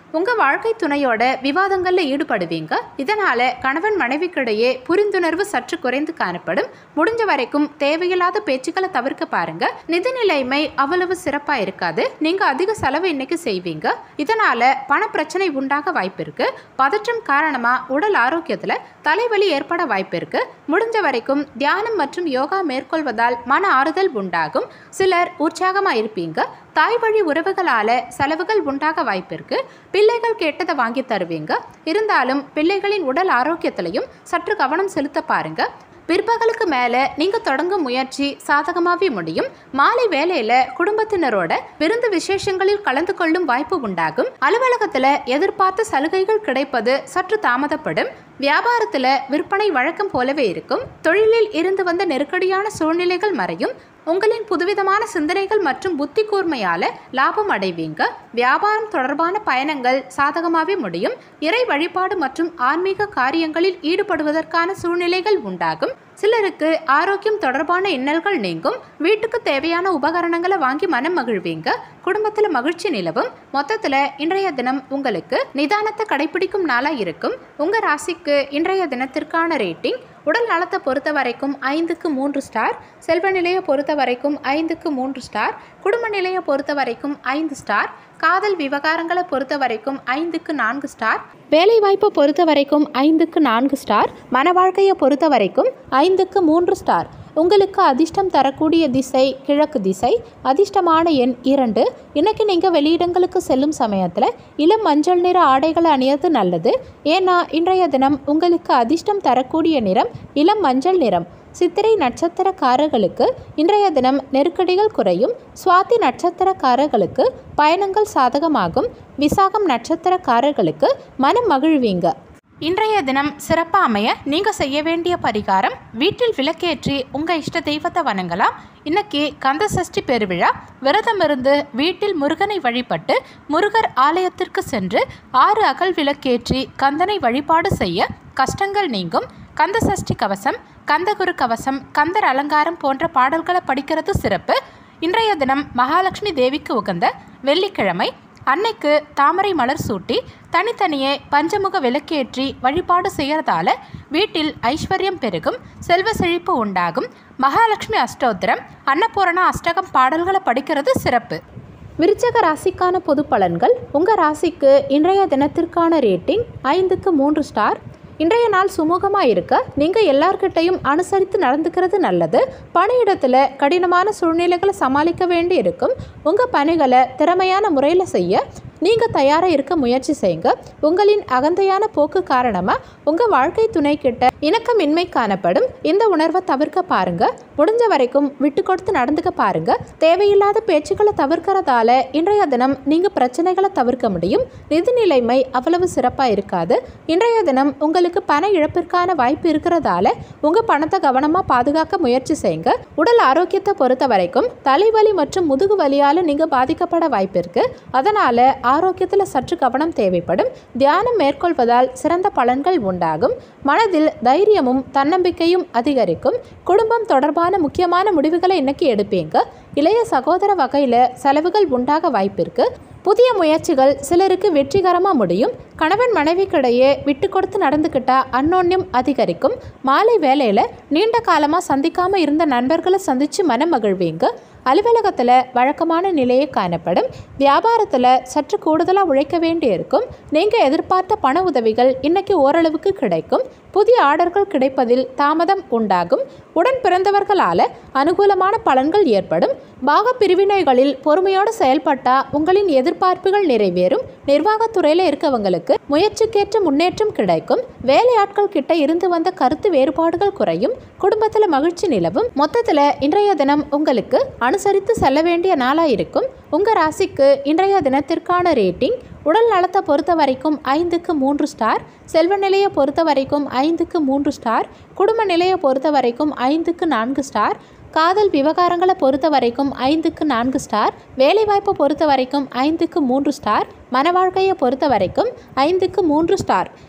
உங்கள் வாழ்க்கை துணையோட விவாதங்களில் ஈடுபடுவீங்க இதனால் கணவன் மனைவிக்கிடையே புரிந்துணர்வு சற்று குறைந்து காணப்படும் முடிஞ்ச வரைக்கும் தேவையில்லாத பேச்சுக்களை தவிர்க்க பாருங்க நிதி நிலைமை அவ்வளவு சிறப்பாக இருக்காது நீங்கள் அதிக செலவு இன்னைக்கு செய்வீங்க இதனால் பண பிரச்சனை உண்டாக வாய்ப்பு இருக்கு பதற்றம் காரணமாக உடல் ஆரோக்கியத்தில் தலைவலி ஏற்பட வாய்ப்பு இருக்கு முடிஞ்ச வரைக்கும் தியானம் மற்றும் யோகா மேற்கொள்வதால் மன ஆறுதல் உண்டாகும் சிலர் உற்சாகமாக இருப்பீங்க தாய் வழி உறவுகளால் செலவுகள் உண்டாக வாய்ப்பு இருக்கு பிள்ளைகள் கேட்டதை வாங்கி தருவீங்க இருந்தாலும் பிள்ளைகளின் உடல் ஆரோக்கியத்திலையும் சற்று கவனம் செலுத்த பாருங்க பிற்பகலுக்கு மேலே நீங்கள் தொடங்கும் முயற்சி சாதகமாகவே முடியும் மாலை வேலையில் குடும்பத்தினரோட விருந்து விசேஷங்களில் கலந்து கொள்ளும் வாய்ப்பு உண்டாகும் அலுவலகத்தில் எதிர்பார்த்த சலுகைகள் கிடைப்பது சற்று தாமதப்படும் வியாபாரத்தில் விற்பனை வழக்கம் போலவே இருக்கும் தொழிலில் இருந்து வந்த நெருக்கடியான சூழ்நிலைகள் மறையும் உங்களின் புதுவிதமான சிந்தனைகள் மற்றும் புத்தி கூர்மையால லாபம் அடைவீங்க வியாபாரம் தொடர்பான பயணங்கள் சாதகமாகவே முடியும் இறை வழிபாடு மற்றும் ஆன்மீக காரியங்களில் ஈடுபடுவதற்கான சூழ்நிலைகள் உண்டாகும் சிலருக்கு ஆரோக்கியம் தொடர்பான இன்னல்கள் நீங்கும் வீட்டுக்கு தேவையான உபகரணங்களை வாங்கி மனம் மகிழ்வீங்க குடும்பத்தில் மகிழ்ச்சி நிலவும் மொத்தத்தில் இன்றைய தினம் உங்களுக்கு நிதானத்தை கடைபிடிக்கும் நாளாக இருக்கும் உங்கள் ராசிக்கு இன்றைய தினத்திற்கான ரேட்டிங் உடல் நலத்தை பொறுத்த வரைக்கும் ஐந்துக்கு மூன்று ஸ்டார் செல்வ நிலையை பொறுத்த வரைக்கும் ஐந்துக்கு மூன்று ஸ்டார் குடும்ப நிலையை பொறுத்த வரைக்கும் ஐந்து ஸ்டார் காதல் விவகாரங்களை பொறுத்த வரைக்கும் ஐந்துக்கு நான்கு ஸ்டார் வேலை வாய்ப்பை பொறுத்த வரைக்கும் ஐந்துக்கு நான்கு ஸ்டார் மன வாழ்க்கையை பொறுத்த வரைக்கும் ஐந்துக்கு மூன்று ஸ்டார் உங்களுக்கு அதிர்ஷ்டம் தரக்கூடிய திசை கிழக்கு திசை அதிர்ஷ்டமான எண் இரண்டு இன்னைக்கு நீங்கள் வெளியிடங்களுக்கு செல்லும் சமயத்தில் இளம் மஞ்சள் நிற ஆடைகளை அணியது நல்லது ஏன்னா இன்றைய தினம் உங்களுக்கு அதிர்ஷ்டம் தரக்கூடிய நிறம் இளம் மஞ்சள் நிறம் சித்திரை நட்சத்திரக்காரர்களுக்கு இன்றைய தினம் நெருக்கடிகள் குறையும் சுவாதி நட்சத்திரக்காரர்களுக்கு பயணங்கள் சாதகமாகும் விசாகம் நட்சத்திரக்காரர்களுக்கு மனம் மகிழ்வீங்க இன்றைய தினம் சிறப்பாக அமைய நீங்கள் செய்ய வேண்டிய பரிகாரம் வீட்டில் விளக்கேற்றி உங்கள் இஷ்ட தெய்வத்தை வணங்கலாம் இன்னைக்கு கந்த சஷ்டி பெருவிழா விரதம் இருந்து வீட்டில் முருகனை வழிபட்டு முருகர் ஆலயத்திற்கு சென்று ஆறு அகல் விளக்கேற்றி கந்தனை வழிபாடு செய்ய கஷ்டங்கள் நீங்கும் கந்த சஷ்டி கவசம் கந்தகுரு கவசம் கந்தர் அலங்காரம் போன்ற பாடல்களை படிக்கிறது சிறப்பு இன்றைய தினம் மகாலட்சுமி தேவிக்கு உகந்த வெள்ளிக்கிழமை அன்னைக்கு தாமரை மலர் சூட்டி தனித்தனியே பஞ்சமுக விளக்கேற்றி வழிபாடு செய்யறதால வீட்டில் ஐஸ்வர்யம் பெருகும் செல்வ செழிப்பு உண்டாகும் மகாலட்சுமி அஷ்டோத்திரம் அன்னபூரணா அஷ்டகம் பாடல்களை படிக்கிறது சிறப்பு விருச்சக ராசிக்கான பொது பலன்கள் உங்கள் ராசிக்கு இன்றைய தினத்திற்கான ரேட்டிங் ஐந்துக்கு மூன்று ஸ்டார் இன்றைய நாள் சுமூகமாக இருக்க நீங்கள் எல்லார்கிட்டையும் அனுசரித்து நடந்துக்கிறது நல்லது பணியிடத்தில் கடினமான சூழ்நிலைகளை சமாளிக்க வேண்டி இருக்கும் உங்கள் பணிகளை திறமையான முறையில் செய்ய நீங்கள் தயாராக இருக்க முயற்சி செய்யுங்க உங்களின் அகந்தையான போக்கு காரணமாக உங்கள் வாழ்க்கை துணை கிட்ட இணக்கமின்மை காணப்படும் இந்த உணர்வை தவிர்க்க பாருங்க முடிஞ்ச வரைக்கும் விட்டு கொடுத்து நடந்துக்க பாருங்க தேவையில்லாத பேச்சுக்களை தவிர்க்கிறதால இன்றைய தினம் நீங்கள் பிரச்சனைகளை தவிர்க்க முடியும் நிதி நிலைமை அவ்வளவு சிறப்பாக இருக்காது இன்றைய தினம் உங்களுக்கு பண இழப்பிற்கான வாய்ப்பு இருக்கிறதால உங்கள் பணத்தை கவனமாக பாதுகாக்க முயற்சி செய்யுங்க உடல் ஆரோக்கியத்தை பொறுத்த வரைக்கும் தலைவலி மற்றும் முதுகு வலியால் நீங்கள் பாதிக்கப்பட வாய்ப்பு இருக்கு அதனால் ஆரோக்கியத்தில் சற்று கவனம் தேவைப்படும் தியானம் மேற்கொள்வதால் சிறந்த பலன்கள் உண்டாகும் மனதில் தைரியமும் தன்னம்பிக்கையும் அதிகரிக்கும் குடும்பம் தொடர்பான முக்கியமான முடிவுகளை இன்னைக்கு எடுப்பீங்க இளைய சகோதர வகையில் செலவுகள் உண்டாக வாய்ப்பிருக்கு புதிய முயற்சிகள் சிலருக்கு வெற்றிகரமாக முடியும் கணவன் மனைவிக்கிடையே விட்டு கொடுத்து நடந்துக்கிட்டா அன்னோன்யம் அதிகரிக்கும் மாலை வேலையில் நீண்ட காலமாக சந்திக்காமல் இருந்த நண்பர்களை சந்தித்து மனம் மகிழ்வீங்க அலுவலகத்தில் வழக்கமான நிலையே காணப்படும் வியாபாரத்தில் சற்று கூடுதலாக உழைக்க வேண்டியிருக்கும் நீங்கள் எதிர்பார்த்த பண உதவிகள் இன்னைக்கு ஓரளவுக்கு கிடைக்கும் புதிய ஆர்டர்கள் கிடைப்பதில் தாமதம் உண்டாகும் உடன் பிறந்தவர்களால் அனுகூலமான பலன்கள் ஏற்படும் பாக பிரிவினைகளில் பொறுமையோடு செயல்பட்டால் உங்களின் எதிர்பார்ப்புகள் நிறைவேறும் நிர்வாகத்துறையில் இருக்கவங்களுக்கு முயற்சிக்கேற்ற முன்னேற்றம் கிடைக்கும் வேலையாட்கள் கிட்ட இருந்து வந்த கருத்து வேறுபாடுகள் குறையும் குடும்பத்தில் மகிழ்ச்சி நிலவும் மொத்தத்தில் இன்றைய தினம் உங்களுக்கு அனுசரித்து செல்ல வேண்டிய நாளாக இருக்கும் உங்கள் ராசிக்கு இன்றைய தினத்திற்கான ரேட்டிங் உடல் நலத்தை பொறுத்த வரைக்கும் ஐந்துக்கு மூன்று ஸ்டார் செல்வ நிலையை பொறுத்த வரைக்கும் ஐந்துக்கு மூன்று ஸ்டார் குடும்ப நிலையை பொறுத்த வரைக்கும் ஐந்துக்கு நான்கு ஸ்டார் காதல் விவகாரங்களை பொறுத்த வரைக்கும் ஐந்துக்கு நான்கு ஸ்டார் வேலைவாய்ப்பை பொறுத்த வரைக்கும் ஐந்துக்கு மூன்று ஸ்டார் மன வாழ்க்கையை பொறுத்த வரைக்கும் ஐந்துக்கு மூன்று ஸ்டார்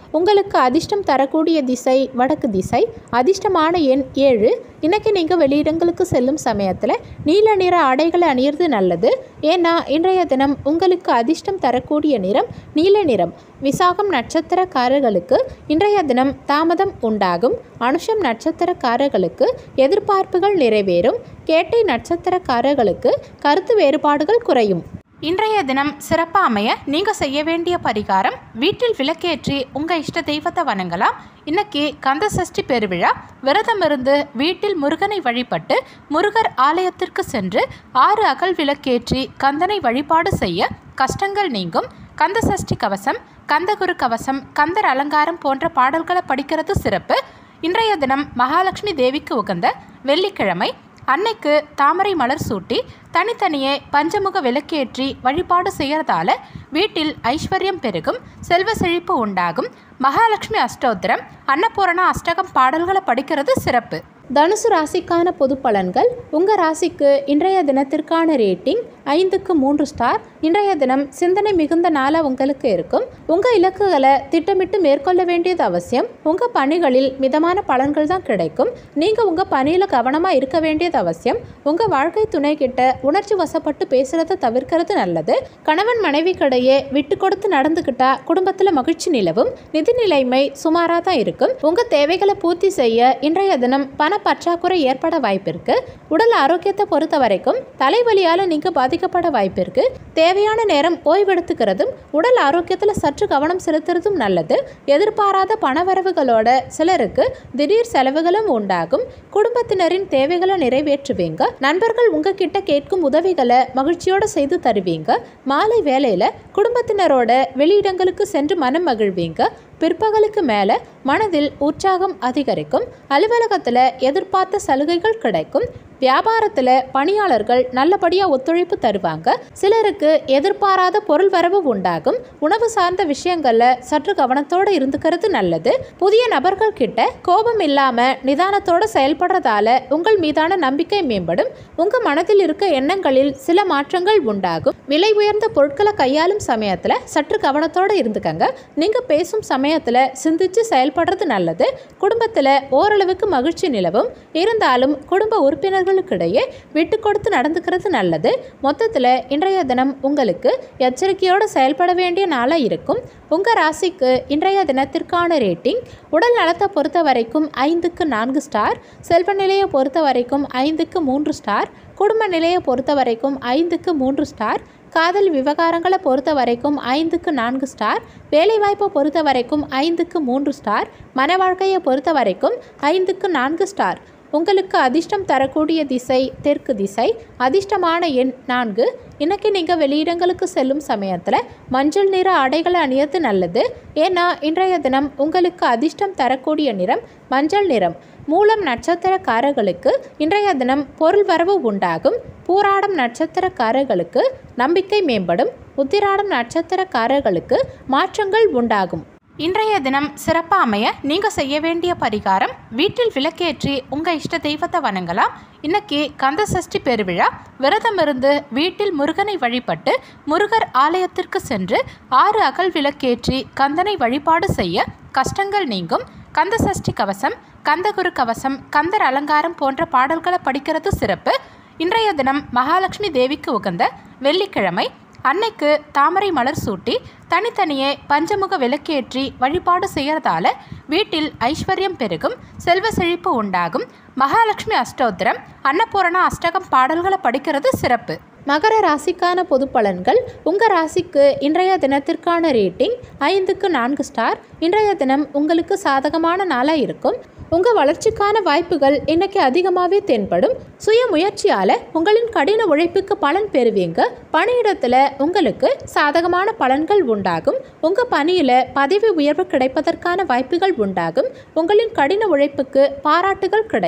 உங்களுக்கு அதிர்ஷ்டம் தரக்கூடிய திசை வடக்கு திசை அதிர்ஷ்டமான எண் ஏழு இன்னைக்கு நீங்கள் வெளியிடங்களுக்கு செல்லும் சமயத்தில் நீல நிற ஆடைகளை அணியிறது நல்லது ஏன்னா இன்றைய தினம் உங்களுக்கு அதிர்ஷ்டம் தரக்கூடிய நிறம் நீல நிறம் விசாகம் நட்சத்திரக்காரர்களுக்கு இன்றைய தினம் தாமதம் உண்டாகும் அனுஷம் நட்சத்திரக்காரர்களுக்கு எதிர்பார்ப்புகள் நிறைவேறும் கேட்டை நட்சத்திரக்காரர்களுக்கு கருத்து வேறுபாடுகள் குறையும் இன்றைய தினம் சிறப்பாக அமைய நீங்கள் செய்ய வேண்டிய பரிகாரம் வீட்டில் விளக்கேற்றி உங்கள் இஷ்ட தெய்வத்தை வணங்கலாம் இன்னைக்கு கந்த சஷ்டி பெருவிழா விரதம் இருந்து வீட்டில் முருகனை வழிபட்டு முருகர் ஆலயத்திற்கு சென்று ஆறு அகல் விளக்கேற்றி கந்தனை வழிபாடு செய்ய கஷ்டங்கள் நீங்கும் கந்த சஷ்டி கவசம் கந்தகுரு கவசம் கந்தர் அலங்காரம் போன்ற பாடல்களை படிக்கிறது சிறப்பு இன்றைய தினம் மகாலட்சுமி தேவிக்கு உகந்த வெள்ளிக்கிழமை அன்னைக்கு தாமரை மலர் சூட்டி தனித்தனியே பஞ்சமுக விளக்கேற்றி வழிபாடு செய்யறதால வீட்டில் ஐஸ்வர்யம் பெருகும் செல்வ செழிப்பு உண்டாகும் மகாலட்சுமி அஷ்டோத்திரம் அன்னபூரணா அஷ்டகம் பாடல்களை படிக்கிறது சிறப்பு தனுசு ராசிக்கான பொது பலன்கள் உங்கள் ராசிக்கு இன்றைய தினத்திற்கான ரேட்டிங் ஐந்துக்கு மூன்று ஸ்டார் இன்றைய தினம் சிந்தனை மிகுந்த நாளாக உங்களுக்கு இருக்கும் உங்கள் இலக்குகளை திட்டமிட்டு மேற்கொள்ள வேண்டியது அவசியம் உங்கள் பணிகளில் மிதமான பலன்கள் தான் கிடைக்கும் நீங்கள் உங்கள் பணியில் கவனமாக இருக்க வேண்டியது அவசியம் உங்கள் வாழ்க்கை துணை கிட்ட உணர்ச்சி வசப்பட்டு பேசுகிறத தவிர்க்கிறது நல்லது கணவன் மனைவிக்கிடையே விட்டு கொடுத்து நடந்துக்கிட்டா குடும்பத்தில் மகிழ்ச்சி நிலவும் நிதி நிலைமை சுமாராக தான் இருக்கும் உங்கள் தேவைகளை பூர்த்தி செய்ய இன்றைய தினம் பண பற்றாக்குறை ஏற்பட வாய்ப்பிருக்கு உடல் ஆரோக்கியத்தை பொறுத்த வரைக்கும் தலைவலியால் நீங்கள் பாதிக்கப்பட வாய்ப்பிருக்கு தேவையான நேரம் ஓய்வெடுத்துக்கிறதும் உடல் ஆரோக்கியத்தில் சற்று கவனம் செலுத்துறதும் நல்லது எதிர்பாராத பணவரவுகளோட சிலருக்கு திடீர் செலவுகளும் உண்டாகும் குடும்பத்தினரின் தேவைகளை நிறைவேற்றுவீங்க நண்பர்கள் உங்ககிட்ட கேட்கும் உதவிகளை மகிழ்ச்சியோட செய்து தருவீங்க மாலை வேலையில குடும்பத்தினரோட வெளியிடங்களுக்கு சென்று மனம் மகிழ்வீங்க பிற்பகலுக்கு மேலே மனதில் உற்சாகம் அதிகரிக்கும் அலுவலகத்தில் எதிர்பார்த்த சலுகைகள் கிடைக்கும் வியாபாரத்தில் பணியாளர்கள் நல்லபடியாக ஒத்துழைப்பு தருவாங்க சிலருக்கு எதிர்பாராத பொருள் வரவு உண்டாகும் உணவு சார்ந்த விஷயங்களில் சற்று கவனத்தோடு இருந்துக்கிறது நல்லது புதிய நபர்கள் கிட்ட கோபம் இல்லாமல் நிதானத்தோடு செயல்படுறதால உங்கள் மீதான நம்பிக்கை மேம்படும் உங்கள் மனதில் இருக்க எண்ணங்களில் சில மாற்றங்கள் உண்டாகும் விலை உயர்ந்த பொருட்களை கையாளும் சமயத்தில் சற்று கவனத்தோடு இருந்துக்கங்க நீங்கள் பேசும் சமயத்தில் சிந்திச்சு செயல்படுறது நல்லது குடும்பத்தில் ஓரளவுக்கு மகிழ்ச்சி நிலவும் இருந்தாலும் குடும்ப உறுப்பினர்களுக்கிடையே விட்டு கொடுத்து நடந்துக்கிறது நல்லது மொத்தத்தில் இன்றைய தினம் உங்களுக்கு எச்சரிக்கையோடு செயல்பட வேண்டிய நாளாக இருக்கும் உங்கள் ராசிக்கு இன்றைய தினத்திற்கான ரேட்டிங் உடல் நலத்தை பொறுத்த வரைக்கும் ஐந்துக்கு நான்கு ஸ்டார் செல்வ நிலையை பொறுத்த வரைக்கும் ஐந்துக்கு மூன்று ஸ்டார் குடும்ப நிலையை பொறுத்த வரைக்கும் ஐந்துக்கு மூன்று ஸ்டார் காதல் விவகாரங்களை பொறுத்த வரைக்கும் ஐந்துக்கு நான்கு ஸ்டார் வேலைவாய்ப்பை பொறுத்த வரைக்கும் ஐந்துக்கு மூன்று ஸ்டார் மன வாழ்க்கையை பொறுத்த வரைக்கும் ஐந்துக்கு நான்கு ஸ்டார் உங்களுக்கு அதிர்ஷ்டம் தரக்கூடிய திசை தெற்கு திசை அதிர்ஷ்டமான எண் நான்கு இன்னைக்கு நீங்கள் வெளியிடங்களுக்கு செல்லும் சமயத்தில் மஞ்சள் நிற ஆடைகளை அணியது நல்லது ஏன்னா இன்றைய தினம் உங்களுக்கு அதிர்ஷ்டம் தரக்கூடிய நிறம் மஞ்சள் நிறம் மூலம் நட்சத்திரக்காரர்களுக்கு இன்றைய தினம் பொருள் வரவு உண்டாகும் பூராடம் நட்சத்திரக்காரர்களுக்கு நம்பிக்கை மேம்படும் உத்திராடம் நட்சத்திரக்காரர்களுக்கு மாற்றங்கள் உண்டாகும் இன்றைய தினம் சிறப்பாக அமைய நீங்கள் செய்ய வேண்டிய பரிகாரம் வீட்டில் விளக்கேற்றி உங்கள் இஷ்ட தெய்வத்தை வணங்கலாம் இன்னைக்கு கந்த சஷ்டி பெருவிழா விரதம் இருந்து வீட்டில் முருகனை வழிபட்டு முருகர் ஆலயத்திற்கு சென்று ஆறு அகல் விளக்கேற்றி கந்தனை வழிபாடு செய்ய கஷ்டங்கள் நீங்கும் கந்த சஷ்டி கவசம் கந்தகுரு கவசம் கந்தர் அலங்காரம் போன்ற பாடல்களை படிக்கிறது சிறப்பு இன்றைய தினம் மகாலட்சுமி தேவிக்கு உகந்த வெள்ளிக்கிழமை அன்னைக்கு தாமரை மலர் சூட்டி தனித்தனியே பஞ்சமுக விளக்கேற்றி வழிபாடு செய்யறதால வீட்டில் ஐஸ்வர்யம் பெருகும் செல்வ செழிப்பு உண்டாகும் மகாலட்சுமி அஷ்டோத்திரம் அன்னபூரணா அஷ்டகம் பாடல்களை படிக்கிறது சிறப்பு மகர ராசிக்கான பொது பலன்கள் உங்கள் ராசிக்கு இன்றைய தினத்திற்கான ரேட்டிங் ஐந்துக்கு நான்கு ஸ்டார் இன்றைய தினம் உங்களுக்கு சாதகமான நாளாக இருக்கும் உங்கள் வளர்ச்சிக்கான வாய்ப்புகள் இன்னைக்கு அதிகமாகவே தென்படும் சுய முயற்சியால் உங்களின் கடின உழைப்புக்கு பலன் பெறுவீங்க பணியிடத்தில் உங்களுக்கு சாதகமான பலன்கள் உண்டாகும் உங்கள் பணியில் பதவி உயர்வு கிடைப்பதற்கான வாய்ப்புகள் உண்டாகும் உங்களின் கடின உழைப்புக்கு பாராட்டுகள் கிடைக்கும்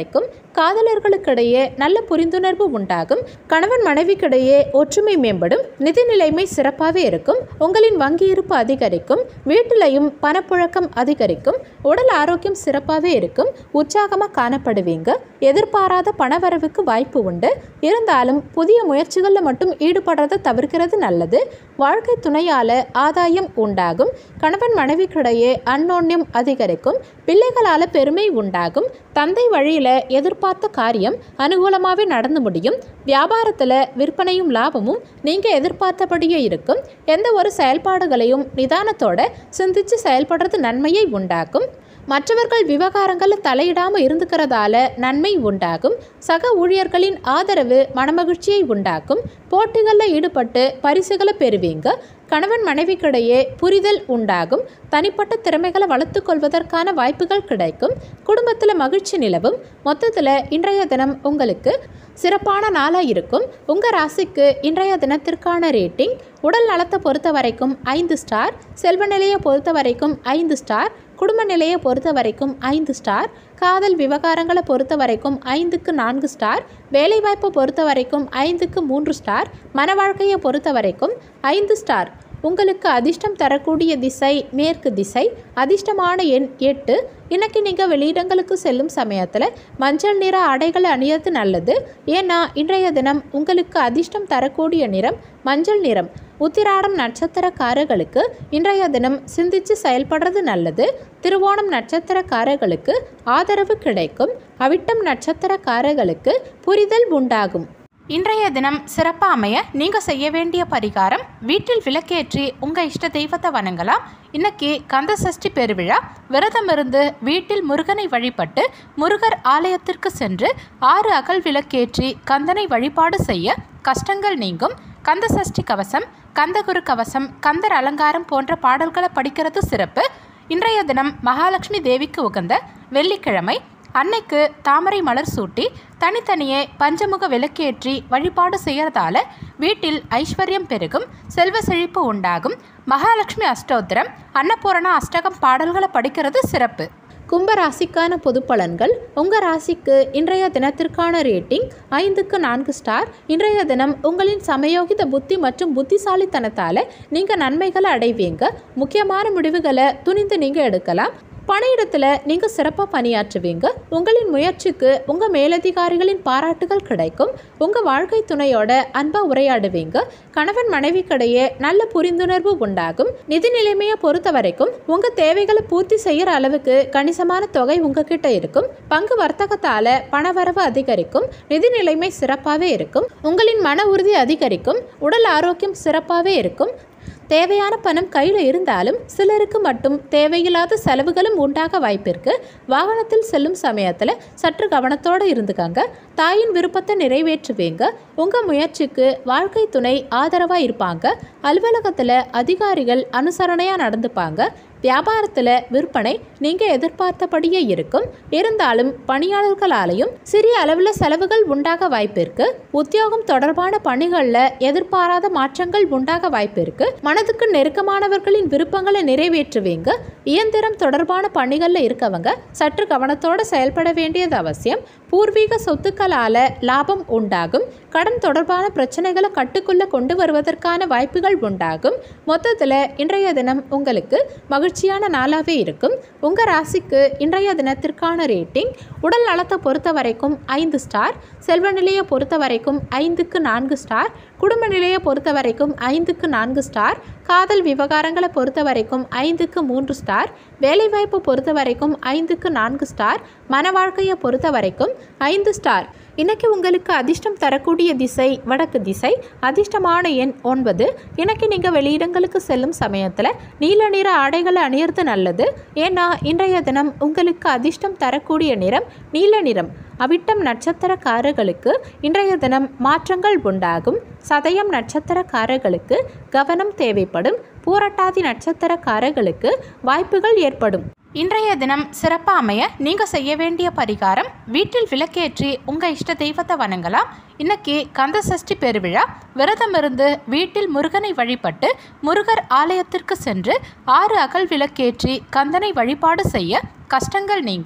காதலர்களுக்கிடையே நல்ல புரிந்துணர்வு உண்டாகும் கணவன் மனைவிக்கிடையே ஒற்றுமை மேம்படும் நிதி நிலைமை சிறப்பாகவே இருக்கும் உங்களின் வங்கி இருப்பு அதிகரிக்கும் வீட்டிலையும் பணப்புழக்கம் அதிகரிக்கும் உடல் ஆரோக்கியம் சிறப்பாகவே இருக்கும் உற்சாகமாக காணப்படுவீங்க எதிர்பாராத பணவரவுக்கு வாய்ப்பு உண்டு இருந்தாலும் புதிய முயற்சிகளில் மட்டும் ஈடுபடுறதை தவிர்க்கிறது நல்லது வாழ்க்கை துணையால் ஆதாயம் உண்டாகும் கணவன் மனைவிக்கிடையே அன்னோன்யம் அதிகரிக்கும் பிள்ளைகளால் பெருமை உண்டாகும் தந்தை வழியில் எதிர்பார்த்த காரியம் அனுகூலமாகவே நடந்து முடியும் வியாபாரத்தில் விற்பனையும் லாபமும் நீங்கள் எதிர்பார்த்தபடியே இருக்கும் எந்த ஒரு செயல்பாடுகளையும் நிதானத்தோட சிந்திச்சு செயல்படுறது நன்மையை உண்டாக்கும் மற்றவர்கள் விவகாரங்களில் தலையிடாமல் இருந்துக்கிறதால நன்மை உண்டாகும் சக ஊழியர்களின் ஆதரவு மனமகிழ்ச்சியை உண்டாக்கும் போட்டிகளில் ஈடுபட்டு பரிசுகளை பெறுவீங்க கணவன் மனைவிக்கிடையே புரிதல் உண்டாகும் தனிப்பட்ட திறமைகளை வளர்த்து கொள்வதற்கான வாய்ப்புகள் கிடைக்கும் குடும்பத்தில் மகிழ்ச்சி நிலவும் மொத்தத்தில் இன்றைய தினம் உங்களுக்கு சிறப்பான நாளாக இருக்கும் உங்கள் ராசிக்கு இன்றைய தினத்திற்கான ரேட்டிங் உடல் நலத்தை பொறுத்த வரைக்கும் ஐந்து ஸ்டார் செல்வ நிலையை பொறுத்த வரைக்கும் ஐந்து ஸ்டார் குடும்ப நிலையை பொறுத்த வரைக்கும் ஐந்து ஸ்டார் காதல் விவகாரங்களை பொறுத்த வரைக்கும் ஐந்துக்கு நான்கு ஸ்டார் வேலைவாய்ப்பை பொறுத்த வரைக்கும் ஐந்துக்கு மூன்று ஸ்டார் மன வாழ்க்கையை பொறுத்த வரைக்கும் ஐந்து ஸ்டார் உங்களுக்கு அதிர்ஷ்டம் தரக்கூடிய திசை மேற்கு திசை அதிர்ஷ்டமான எண் எட்டு இன்னைக்கு நீங்கள் வெளியிடங்களுக்கு செல்லும் சமயத்தில் மஞ்சள் நிற ஆடைகளை அணியது நல்லது ஏன்னா இன்றைய தினம் உங்களுக்கு அதிர்ஷ்டம் தரக்கூடிய நிறம் மஞ்சள் நிறம் உத்திராடம் நட்சத்திரக்காரர்களுக்கு இன்றைய தினம் சிந்திச்சு செயல்படுறது நல்லது திருவோணம் நட்சத்திரக்காரர்களுக்கு ஆதரவு கிடைக்கும் அவிட்டம் நட்சத்திரக்காரர்களுக்கு புரிதல் உண்டாகும் இன்றைய தினம் சிறப்பாக அமைய நீங்கள் செய்ய வேண்டிய பரிகாரம் வீட்டில் விளக்கேற்றி உங்கள் இஷ்ட தெய்வத்தை வணங்கலாம் இன்னைக்கு கந்த சஷ்டி பெருவிழா விரதம் இருந்து வீட்டில் முருகனை வழிபட்டு முருகர் ஆலயத்திற்கு சென்று ஆறு அகல் விளக்கேற்றி கந்தனை வழிபாடு செய்ய கஷ்டங்கள் நீங்கும் கந்த சஷ்டி கவசம் கந்தகுரு கவசம் கந்தர் அலங்காரம் போன்ற பாடல்களை படிக்கிறது சிறப்பு இன்றைய தினம் மகாலட்சுமி தேவிக்கு உகந்த வெள்ளிக்கிழமை அன்னைக்கு தாமரை மலர் சூட்டி தனித்தனியே பஞ்சமுக விளக்கேற்றி வழிபாடு செய்யறதால வீட்டில் ஐஸ்வர்யம் பெருகும் செல்வ செழிப்பு உண்டாகும் மகாலட்சுமி அஷ்டோத்திரம் அன்னபூரணா அஷ்டகம் பாடல்களை படிக்கிறது சிறப்பு கும்ப ராசிக்கான பொது பலன்கள் உங்கள் ராசிக்கு இன்றைய தினத்திற்கான ரேட்டிங் ஐந்துக்கு நான்கு ஸ்டார் இன்றைய தினம் உங்களின் சமயோகித புத்தி மற்றும் புத்திசாலித்தனத்தால் நீங்கள் நன்மைகளை அடைவீங்க முக்கியமான முடிவுகளை துணிந்து நீங்கள் எடுக்கலாம் பணியிடத்தில் நீங்கள் சிறப்பாக பணியாற்றுவீங்க உங்களின் முயற்சிக்கு உங்கள் மேலதிகாரிகளின் பாராட்டுகள் கிடைக்கும் உங்கள் வாழ்க்கை துணையோட அன்பாக உரையாடுவீங்க கணவன் மனைவிக்கிடையே நல்ல புரிந்துணர்வு உண்டாகும் நிதி நிலைமையை பொறுத்த வரைக்கும் உங்கள் தேவைகளை பூர்த்தி செய்கிற அளவுக்கு கணிசமான தொகை உங்ககிட்ட இருக்கும் பங்கு வர்த்தகத்தால் பணவரவு அதிகரிக்கும் நிதி நிலைமை சிறப்பாகவே இருக்கும் உங்களின் மன உறுதி அதிகரிக்கும் உடல் ஆரோக்கியம் சிறப்பாகவே இருக்கும் தேவையான பணம் கையில் இருந்தாலும் சிலருக்கு மட்டும் தேவையில்லாத செலவுகளும் உண்டாக வாய்ப்பிருக்கு வாகனத்தில் செல்லும் சமயத்தில் சற்று கவனத்தோடு இருந்துக்காங்க தாயின் விருப்பத்தை நிறைவேற்றுவீங்க உங்கள் முயற்சிக்கு வாழ்க்கை துணை ஆதரவாக இருப்பாங்க அலுவலகத்தில் அதிகாரிகள் அனுசரணையாக நடந்துப்பாங்க வியாபாரத்தில் விற்பனை நீங்கள் எதிர்பார்த்தபடியே இருக்கும் இருந்தாலும் பணியாளர்களாலையும் சிறிய அளவில் செலவுகள் உண்டாக வாய்ப்பிருக்கு உத்தியோகம் தொடர்பான பணிகளில் எதிர்பாராத மாற்றங்கள் உண்டாக வாய்ப்பிருக்கு மனதுக்கு நெருக்கமானவர்களின் விருப்பங்களை நிறைவேற்றுவீங்க இயந்திரம் தொடர்பான பணிகளில் இருக்கவங்க சற்று கவனத்தோடு செயல்பட வேண்டியது அவசியம் பூர்வீக சொத்துக்களால் லாபம் உண்டாகும் கடன் தொடர்பான பிரச்சனைகளை கட்டுக்குள்ள கொண்டு வருவதற்கான வாய்ப்புகள் உண்டாகும் மொத்தத்தில் இன்றைய தினம் உங்களுக்கு மகிழ்ச்சியான நாளாகவே இருக்கும் உங்கள் ராசிக்கு இன்றைய தினத்திற்கான ரேட்டிங் உடல் நலத்தை பொறுத்த வரைக்கும் ஐந்து ஸ்டார் செல்வ நிலையை பொறுத்த வரைக்கும் ஐந்துக்கு நான்கு ஸ்டார் குடும்ப நிலையை பொறுத்த வரைக்கும் ஐந்துக்கு நான்கு ஸ்டார் காதல் விவகாரங்களை பொறுத்த வரைக்கும் ஐந்துக்கு மூன்று ஸ்டார் வேலைவாய்ப்பு பொறுத்த வரைக்கும் ஐந்துக்கு நான்கு ஸ்டார் மன வாழ்க்கையை பொறுத்த வரைக்கும் ஐந்து ஸ்டார் இன்னைக்கு உங்களுக்கு அதிர்ஷ்டம் தரக்கூடிய திசை வடக்கு திசை அதிர்ஷ்டமான எண் ஒன்பது இன்னைக்கு நீங்கள் வெளியிடங்களுக்கு செல்லும் சமயத்தில் நீல நிற ஆடைகளை அணியறது நல்லது ஏன்னா இன்றைய தினம் உங்களுக்கு அதிர்ஷ்டம் தரக்கூடிய நிறம் நீல நிறம் அவிட்டம் நட்சத்திரக்காரர்களுக்கு இன்றைய தினம் மாற்றங்கள் உண்டாகும் சதயம் நட்சத்திரக்காரர்களுக்கு கவனம் தேவைப்படும் பூரட்டாதி நட்சத்திரக்காரர்களுக்கு வாய்ப்புகள் ஏற்படும் இன்றைய தினம் சிறப்பாக அமைய நீங்கள் செய்ய வேண்டிய பரிகாரம் வீட்டில் விளக்கேற்றி உங்கள் இஷ்ட தெய்வத்தை வணங்கலாம் இன்னைக்கு கந்த சஷ்டி பெருவிழா விரதம் இருந்து வீட்டில் முருகனை வழிபட்டு முருகர் ஆலயத்திற்கு சென்று ஆறு அகல் விளக்கேற்றி கந்தனை வழிபாடு செய்ய கஷ்டங்கள் நீங்கும்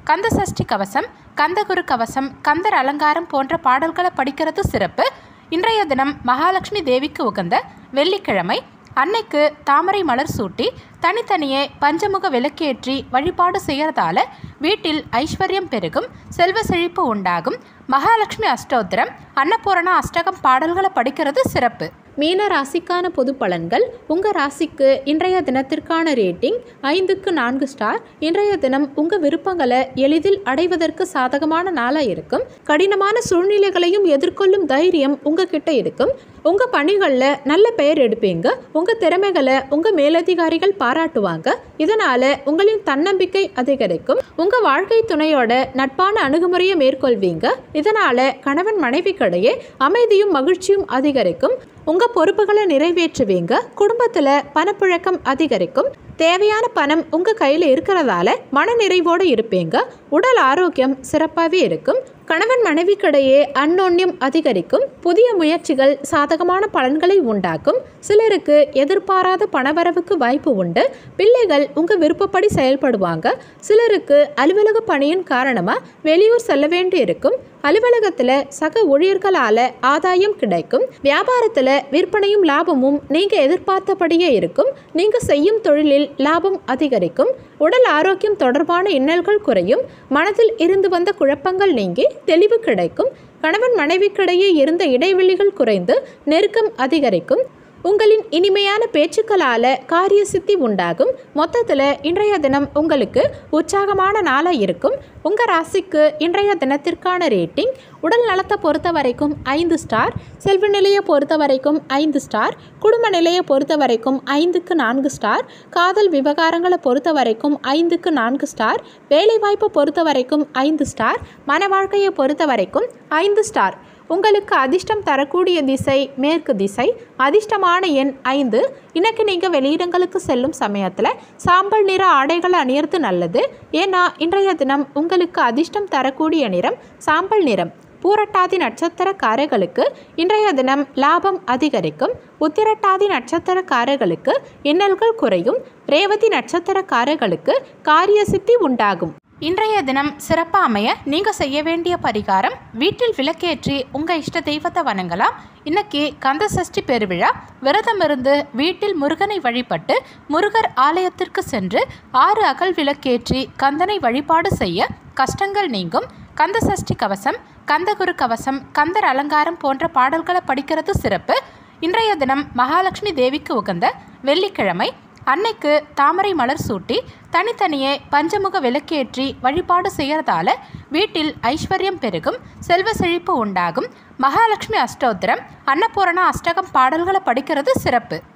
கந்த சஷ்டி கவசம் கந்தகுரு கவசம் கந்தர் அலங்காரம் போன்ற பாடல்களை படிக்கிறது சிறப்பு இன்றைய தினம் மகாலட்சுமி தேவிக்கு உகந்த வெள்ளிக்கிழமை அன்னைக்கு தாமரை மலர் சூட்டி தனித்தனியே பஞ்சமுக விளக்கேற்றி வழிபாடு செய்யறதால வீட்டில் ஐஸ்வர்யம் பெருகும் செல்வ செழிப்பு உண்டாகும் மகாலட்சுமி அஷ்டோத்திரம் அன்னபூரணா அஷ்டகம் பாடல்களை படிக்கிறது சிறப்பு மீன ராசிக்கான பொது பலன்கள் உங்கள் ராசிக்கு இன்றைய தினத்திற்கான ரேட்டிங் ஐந்துக்கு நான்கு ஸ்டார் இன்றைய தினம் உங்கள் விருப்பங்களை எளிதில் அடைவதற்கு சாதகமான நாளாக இருக்கும் கடினமான சூழ்நிலைகளையும் எதிர்கொள்ளும் தைரியம் உங்ககிட்ட இருக்கும் உங்கள் பணிகளில் நல்ல பெயர் எடுப்பீங்க உங்கள் திறமைகளை உங்கள் மேலதிகாரிகள் பாராட்டுவாங்க இதனால் உங்களின் தன்னம்பிக்கை அதிகரிக்கும் உங்கள் வாழ்க்கை துணையோட நட்பான அணுகுமுறையை மேற்கொள்வீங்க இதனால் கணவன் மனைவிக்கிடையே அமைதியும் மகிழ்ச்சியும் அதிகரிக்கும் உங்கள் பொறுப்புகளை நிறைவேற்றுவீங்க குடும்பத்தில் பணப்புழக்கம் அதிகரிக்கும் தேவையான பணம் உங்கள் கையில் இருக்கிறதால மனநிறைவோடு இருப்பீங்க உடல் ஆரோக்கியம் சிறப்பாகவே இருக்கும் கணவன் மனைவிக்கிடையே அன்னோன்யம் அதிகரிக்கும் புதிய முயற்சிகள் சாதகமான பலன்களை உண்டாக்கும் சிலருக்கு எதிர்பாராத பணவரவுக்கு வாய்ப்பு உண்டு பிள்ளைகள் உங்கள் விருப்பப்படி செயல்படுவாங்க சிலருக்கு அலுவலக பணியின் காரணமாக வெளியூர் செல்ல வேண்டி இருக்கும் அலுவலகத்தில் சக ஊழியர்களால் ஆதாயம் கிடைக்கும் வியாபாரத்தில் விற்பனையும் லாபமும் நீங்கள் எதிர்பார்த்தபடியே இருக்கும் நீங்கள் செய்யும் தொழிலில் லாபம் அதிகரிக்கும் உடல் ஆரோக்கியம் தொடர்பான இன்னல்கள் குறையும் மனதில் இருந்து வந்த குழப்பங்கள் நீங்கி தெளிவு கிடைக்கும் கணவன் மனைவிக்கிடையே இருந்த இடைவெளிகள் குறைந்து நெருக்கம் அதிகரிக்கும் உங்களின் இனிமையான பேச்சுக்களால் காரிய சித்தி உண்டாகும் மொத்தத்தில் இன்றைய தினம் உங்களுக்கு உற்சாகமான நாளாக இருக்கும் உங்கள் ராசிக்கு இன்றைய தினத்திற்கான ரேட்டிங் உடல் நலத்தை பொறுத்த வரைக்கும் ஐந்து ஸ்டார் செல்வ நிலையை பொறுத்த வரைக்கும் ஐந்து ஸ்டார் குடும்ப நிலையை பொறுத்த வரைக்கும் ஐந்துக்கு நான்கு ஸ்டார் காதல் விவகாரங்களை பொறுத்த வரைக்கும் ஐந்துக்கு நான்கு ஸ்டார் வேலைவாய்ப்பை பொறுத்த வரைக்கும் ஐந்து ஸ்டார் மன வாழ்க்கையை பொறுத்த வரைக்கும் ஐந்து ஸ்டார் உங்களுக்கு அதிர்ஷ்டம் தரக்கூடிய திசை மேற்கு திசை அதிர்ஷ்டமான எண் ஐந்து இன்னைக்கு நீங்கள் வெளியிடங்களுக்கு செல்லும் சமயத்தில் சாம்பல் நிற ஆடைகளை அணியறது நல்லது ஏன்னா இன்றைய தினம் உங்களுக்கு அதிர்ஷ்டம் தரக்கூடிய நிறம் சாம்பல் நிறம் பூரட்டாதி நட்சத்திரக்காரர்களுக்கு இன்றைய தினம் லாபம் அதிகரிக்கும் உத்திரட்டாதி நட்சத்திரக்காரர்களுக்கு இன்னல்கள் குறையும் ரேவதி நட்சத்திரக்காரர்களுக்கு காரிய சித்தி உண்டாகும் இன்றைய தினம் சிறப்பாக அமைய நீங்கள் செய்ய வேண்டிய பரிகாரம் வீட்டில் விளக்கேற்றி உங்கள் இஷ்ட தெய்வத்தை வணங்கலாம் இன்னைக்கு கந்த சஷ்டி பெருவிழா விரதம் இருந்து வீட்டில் முருகனை வழிபட்டு முருகர் ஆலயத்திற்கு சென்று ஆறு அகல் விளக்கேற்றி கந்தனை வழிபாடு செய்ய கஷ்டங்கள் நீங்கும் கந்த சஷ்டி கவசம் கந்தகுரு கவசம் கந்தர் அலங்காரம் போன்ற பாடல்களை படிக்கிறது சிறப்பு இன்றைய தினம் மகாலட்சுமி தேவிக்கு உகந்த வெள்ளிக்கிழமை அன்னைக்கு தாமரை மலர் சூட்டி தனித்தனியே பஞ்சமுக விளக்கேற்றி வழிபாடு செய்யறதால வீட்டில் ஐஸ்வர்யம் பெருகும் செல்வ செழிப்பு உண்டாகும் மகாலட்சுமி அஷ்டோத்திரம் அன்னபூரணா அஷ்டகம் பாடல்களை படிக்கிறது சிறப்பு